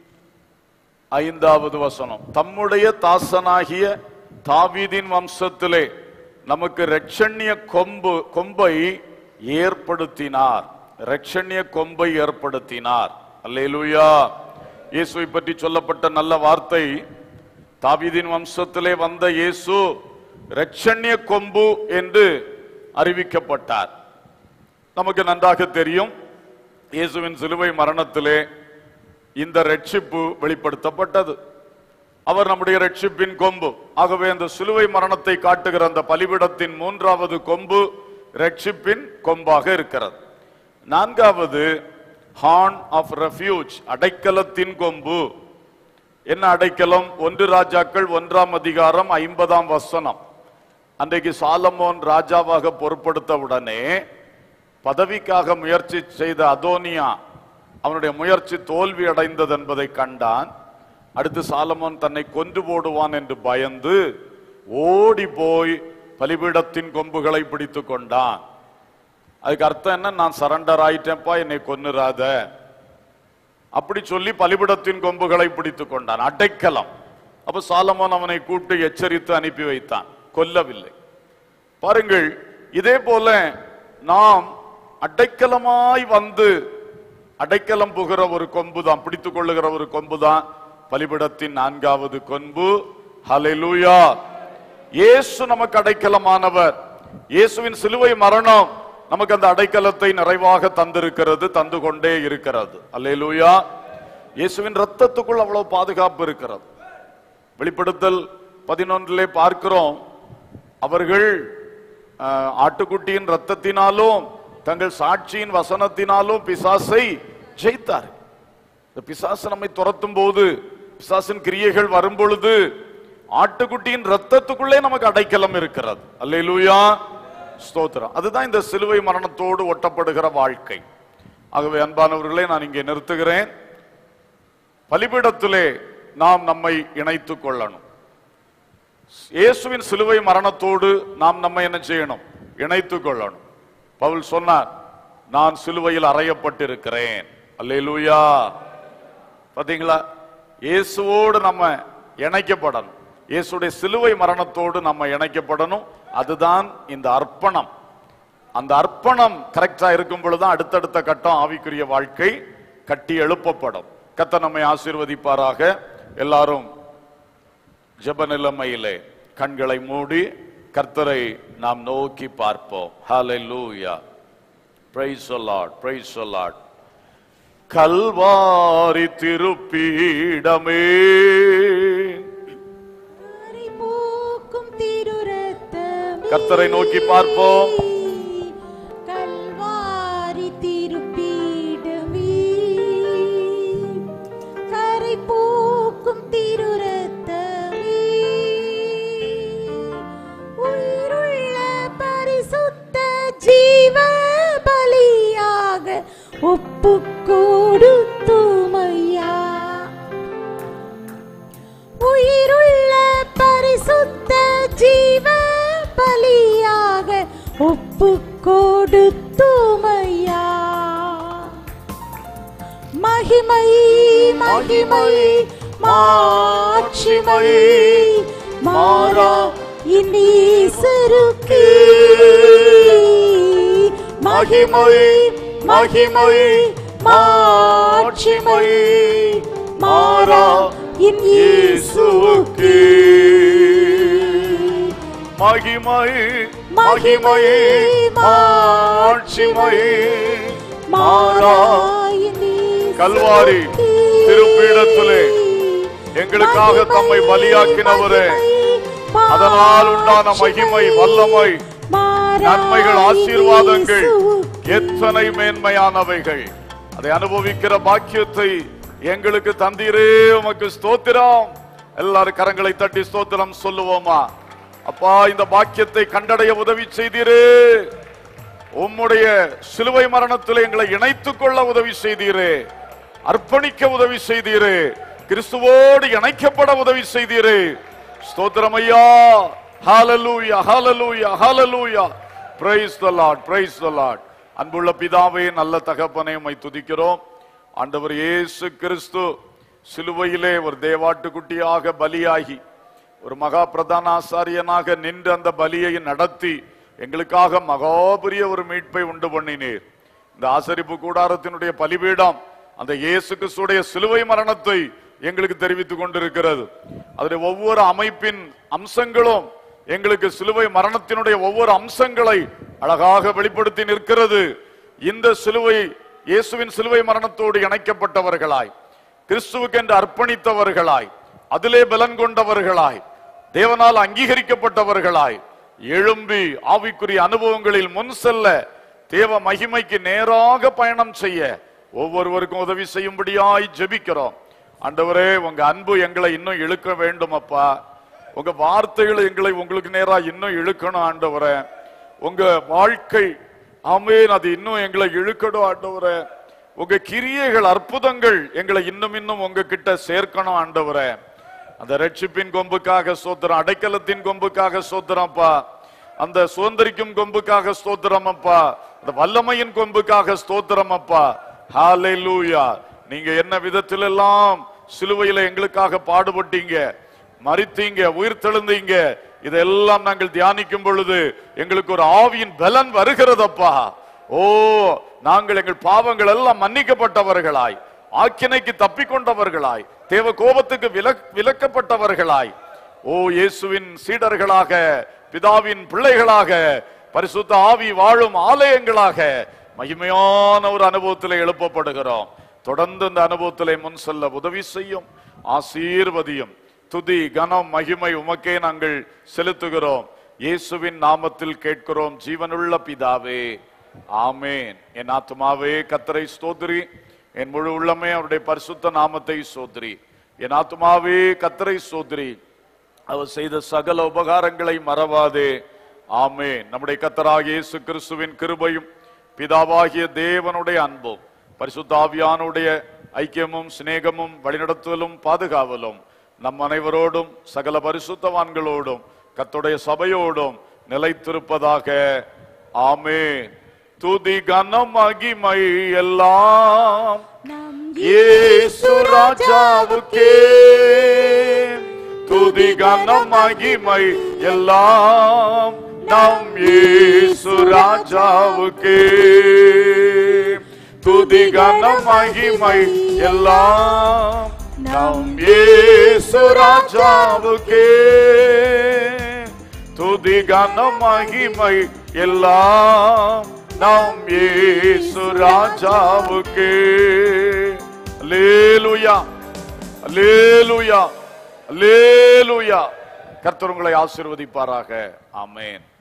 ஐந்தாவது வசனம் தம்முடைய தாசனாகிய தாவீதின் வம்சத்திலே நமக்கு ரட்சண்ய கொம்பு கொம்பை ஏற்படுத்தினார் ரட்சண்ய கொம்பை ஏற்படுத்தினார் அல்லேலூயா இயேசுவை பற்றி சொல்லப்பட்ட நல்ல வார்த்தை தாவீதின் வம்சத்திலே வந்த இயேசு ரட்சண்ய கொம்பு என்று அறிவிக்கப்பட்டார் நமக்கு நன்றாக தெரியும் இயேசுவின் சிலுவை மரணத்திலே இந்த ரட்சிப்பு வெளிப்படுத்தப்பட்டது அவர் நம்முடைய ரட்சிப்பின் கொம்பு ஆகவே அந்த சிலுவை மரணத்தை காட்டுகிற அந்த பலிபிடத்தின் மூன்றாவது கொம்பு ரட்சிப்பின் கொம்பாக இருக்கிறது நான்காவது ஹார்ன் ஆஃப் ரெஃப்யூஜ் அடைக்கலத்தின் கொம்பு என்ன அடைக்கலம் ஒன்று ராஜாக்கள் ஒன்றாம் அதிகாரம் ஐம்பதாம் வசனம் அன்றைக்கு சாலமோன் ராஜாவாக பொறுப்படுத்த உடனே பதவிக்காக முயற்சி செய்த அதோனியா அவனுடைய முயற்சி தோல்வி அடைந்தது என்பதை கண்டான் அடுத்து சாலமோன் தன்னை கொன்று போடுவான் என்று பயந்து ஓடி போய் பலிபீடத்தின் கொம்புகளை பிடித்து கொண்டான் அதுக்கு அர்த்தம் என்ன நான் சரண்டர் ஆயிட்டேன்ப்பா என்னை கொன்னுறாத அப்படி சொல்லி பலிபிடத்தின் கொம்புகளை பிடித்து கொண்டான் அடைக்கலம் அப்ப சாலமோன் அவனை கூப்பிட்டு எச்சரித்து அனுப்பி வைத்தான் கொல்லவில்லை பாருங்கள் இதே போல நாம் அடைக்கலமாய் வந்து அடைக்கலம் புகிற ஒரு கொம்பு தான் பிடித்துக் கொள்ளுகிற ஒரு கொம்பு தான் பலிபிடத்தின் நான்காவது கொம்பு ஹalleluya இயேசு நமக்கு அடைக்கலமானவர் இயேசுவின் சிலுவை மரணம் நமக்கு அந்த அடைக்கலத்தை நிறைவாக தந்திருக்கிறது தந்து கொண்டே இருக்கிறது அல்லேலூயா இயேசுவின் ரத்தத்துக்குள் அவ்வளவு பாதுகாப்பு இருக்கிறது வெளிப்படுத்தல் பதினொன்றிலே பார்க்கிறோம் அவர்கள் ஆஹ், ஆட்டுக்குட்டியின் ரத்தத்தினாலும் தங்கள் சாட்சியின் வசனத்தினாலும் பிசாசை ஜெயித்தார் இந்த பிசாசு நம்மை துரத்தும் போது பிசாசின் கிரியைகள் வரும் பொழுது ஆட்டுக்குட்டியின் ரத்தத்துக்குள்ளே நமக்கு அடைக்கலம் இருக்கிறது அல்லேலூயா ஸ்தோத்திரம் அதுதான் இந்த சிலுவை மரணத்தோடு ஒட்டப்படுகிற வாழ்க்கை ஆகவே அன்பானவர்களே நான் இங்கே நிறுத்துகிறேன் பலிபீடத்திலே நாம் நம்மை இணைத்துக் கொள்ளணும் இயேசுவின் சிலுவை மரணத்தோடு நாம் நம்மை என்ன செய்யணும் இணைத்துக் கொள்ளணும் பவுல் சொன்னார் நான் சிலுவையில் அறையப்பட்டிருக்கிறேன் அல்லேலூயா பாத்தீங்களா இயேசுவோடு நம்ம இணைக்கப்படணும் இயேசுடைய சிலுவை மரணத்தோடு நம்ம இணைக்கப்படணும் அதுதான் இந்த அர்ப்பணம் அந்த அர்ப்பணம் கரெக்டா இருக்கும் பொழுதுதான் அடுத்தடுத்த கட்டம் ஆவிக்குரிய வாழ்க்கை கட்டி எழுப்பப்படும் கத்த நம்மை ஆசீர்வதிப்பாராக எல்லாரும் ஜெப நிலைமையிலே கண்களை மூடி கர்த்தரை நாம் நோக்கி பார்ப்போம் ஹalleluya praise the lord praise the lord Kalvari திருப்பீடமே போக்கும் திருரத்தமே கர்த்தரை நோக்கி பார்ப்போம். கல்வாரி திருப்பீடமே கரை போக்கும் திருரத்தமே உயிருள்ள பரிசுத்த ஜீவ பலியாக ஒப்பு கொடுத்துமையா உயிருள்ள பரிசுத்த ஜீவ பலியாக ஒப்பு கொடுத்துமையா மகிமை மகிமை மாட்சிமை மாறா இனீசருக்கு மகிமை மகிமை மாட்சிமை மாறா இன் இயேசுவுக்கு மகிமை மகிமை மாட்சிமை மாறா கல்வாரி திருப்பீடத்திலே எங்களுக்காக தம்மை பலியாக்கினவரே அதனால் உண்டான மகிமை வல்லமை நன்மைகள் ஆசீர்வாதங்கள் எத்தனை மேன்மையானவைகள் அதை அனுபவிக்கிற பாக்கியத்தை எங்களுக்கு தந்தீரே உமக்கு ஸ்தோத்திரம் எல்லாரும் கரங்களை தட்டி ஸ்தோத்திரம் சொல்லுவோமா அப்பா இந்த பாக்கியத்தை கண்டடைய உதவி செய்தீரே உம்முடைய சிலுவை மரணத்தில் எங்களை இணைத்துக் கொள்ள உதவி செய்தீரே அர்ப்பணிக்க உதவி செய்தீரே கிறிஸ்துவோடு இணைக்கப்பட உதவி செய்தீரே ஸ்தோத்திரம் ஐயா ஹalleluya hallelujah hallelujah praise the lord praise the lord அன்புள்ள பிதாவே நல்ல தகப்பனை உம்மை துதிக்கிறோம் ஆண்டவர் இயேசு கிறிஸ்து சிலுவையிலே ஒரு தேவாட்டுக்குட்டியாக பலியாகி ஒரு மகா பிரதான ஆசாரியனாக நின்று அந்த பலியை நடத்தி எங்களுக்காக மகாபெரிய ஒரு மீட்பை உண்டு பண்ணினீர் இந்த ஆசரிப்பு கூடாரத்தினுடைய பலிபீடம் அந்த இயேசு கிறிஸ்துடைய சிலுவை மரணத்தை எங்களுக்கு தெரிவித்துக் கொண்டிருக்கிறது அதனுடைய ஒவ்வொரு அமைப்பின் அம்சங்களும் எங்களுக்கு சிலுவை மரணத்தினுடைய ஒவ்வொரு அம்சங்களை அழகாக வெளிப்படுத்தி நிற்கிறது இந்த சிலுவை இயேசுவின் சிலுவை மரணத்தோடு இணைக்கப்பட்டவர்களாய் கிறிஸ்துவுக்கென்று அர்ப்பணித்தவர்களாய் அதிலே பலன் கொண்டவர்களாய் தேவனால் அங்கீகரிக்கப்பட்டவர்களாய் எழும்பி ஆவிக்குரிய அனுபவங்களில் முன் செல்ல தேவ மகிமைக்கு நேராக பயணம் செய்ய ஒவ்வொருவருக்கும் உதவி செய்யும்படியாய் ஜெபிக்கிறோம் ஆண்டவரே உங்க அன்பு எங்களை இன்னும் இழுக்க வேண்டும் அப்பா உங்க வார்த்தைகள் எங்களை உங்களுக்கு நேரா இன்னும் இழுக்கணும் ஆண்டவரே உங்க வாழ்க்கை ஆமேன் அது இன்னும் எங்களை இழுக்கணும் ஆண்டவரே உங்க கிரியைகள் அற்புதங்கள் எங்களை இன்னும் இன்னும் உங்க கிட்ட சேர்க்கணும் ஆண்டவரே அந்த ரட்சிப்பின் கொம்புக்காக சோத்திரம் அடைக்கலத்தின் கொம்புக்காக சோத்திரம்ப்பா அந்த சுதந்திரிக்கும் கொம்புக்காக ஸ்தோத்திரம் அப்பா அந்த வல்லமையின் கொம்புக்காக ஸ்தோத்திரம் அப்பா ஹalleluya நீங்க என்ன விதத்தில் எல்லாம் சிலுவையில எங்களுக்காக பாடுபட்டீங்க மரித்தீங்க உயிர் தெழுந்தீங்க இதெல்லாம் நாங்கள் தியானிக்கும் பொழுது எங்களுக்கு ஒரு ஆவியின் பலன் வருகிறதப்பா ஓ நாங்கள் எங்கள் பாவங்கள் எல்லாம் மன்னிக்கப்பட்டவர்களாய் ஆக்கினைக்கு தப்பிக்கொண்டவர்களாய் தேவ கோபத்துக்கு விலக் விலக்கப்பட்டவர்களாய் ஓ இயேசுவின் சீடர்களாக பிதாவின் பிள்ளைகளாக பரிசுத்த ஆவி வாழும் ஆலயங்களாக மகிமையான ஒரு அனுபவத்தில் எழுப்பப்படுகிறோம் தொடர்ந்து இந்த அனுபவத்திலே முன் செல்ல உதவி செய்யும் ஆசீர்வதியும் துதி கனம் மகிமை உமக்கே நாங்கள் செலுத்துகிறோம் இயேசுவின் நாமத்தில் கேட்கிறோம் ஜீவனுள்ள பிதாவே ஆமேன் என் ஆத்துமாவே கத்தரை ஸ்தோத்திரி என் முழு உள்ளமே அவருடைய பரிசுத்த நாமத்தை ஸ்தோத்திரி என் ஆத்துமாவே கத்தரை ஸ்தோத்திரி அவர் செய்த சகல உபகாரங்களை மறவாதே ஆமேன் நம்முடைய கத்தராகிய இயேசு கிறிஸ்துவின் கிருபையும் பிதாவாகிய தேவனுடைய அன்பும் பரிசுத்த ஆவியானுடைய ஐக்கியமும் சிநேகமும் வழிநடத்துதலும் பாதுகாவலும் நம் அனைவரோடும் சகல பரிசுத்தவான்களோடும் கத்துடைய சபையோடும் நிலைத்திருப்பதாக ஆமேன் துதி கனம் மகிமை எல்லாம் நம் இயேசு ராஜாவுக்கே துதி கனம் மகிமை எல்லாம் நம் இயேசு ராஜாவுக்கே துதி கனம் மகிமை எல்லாம் நம் இயேசு ராஜாவுக்கே துதி கனம் மகிமை எல்லாம் நம் இயேசு ராஜாவுக்கே அல்லேலூயா அல்லேலூயா அல்லேலூயா கர்த்தர் உங்களை ஆசீர்வதிப்பாராக ஆமென்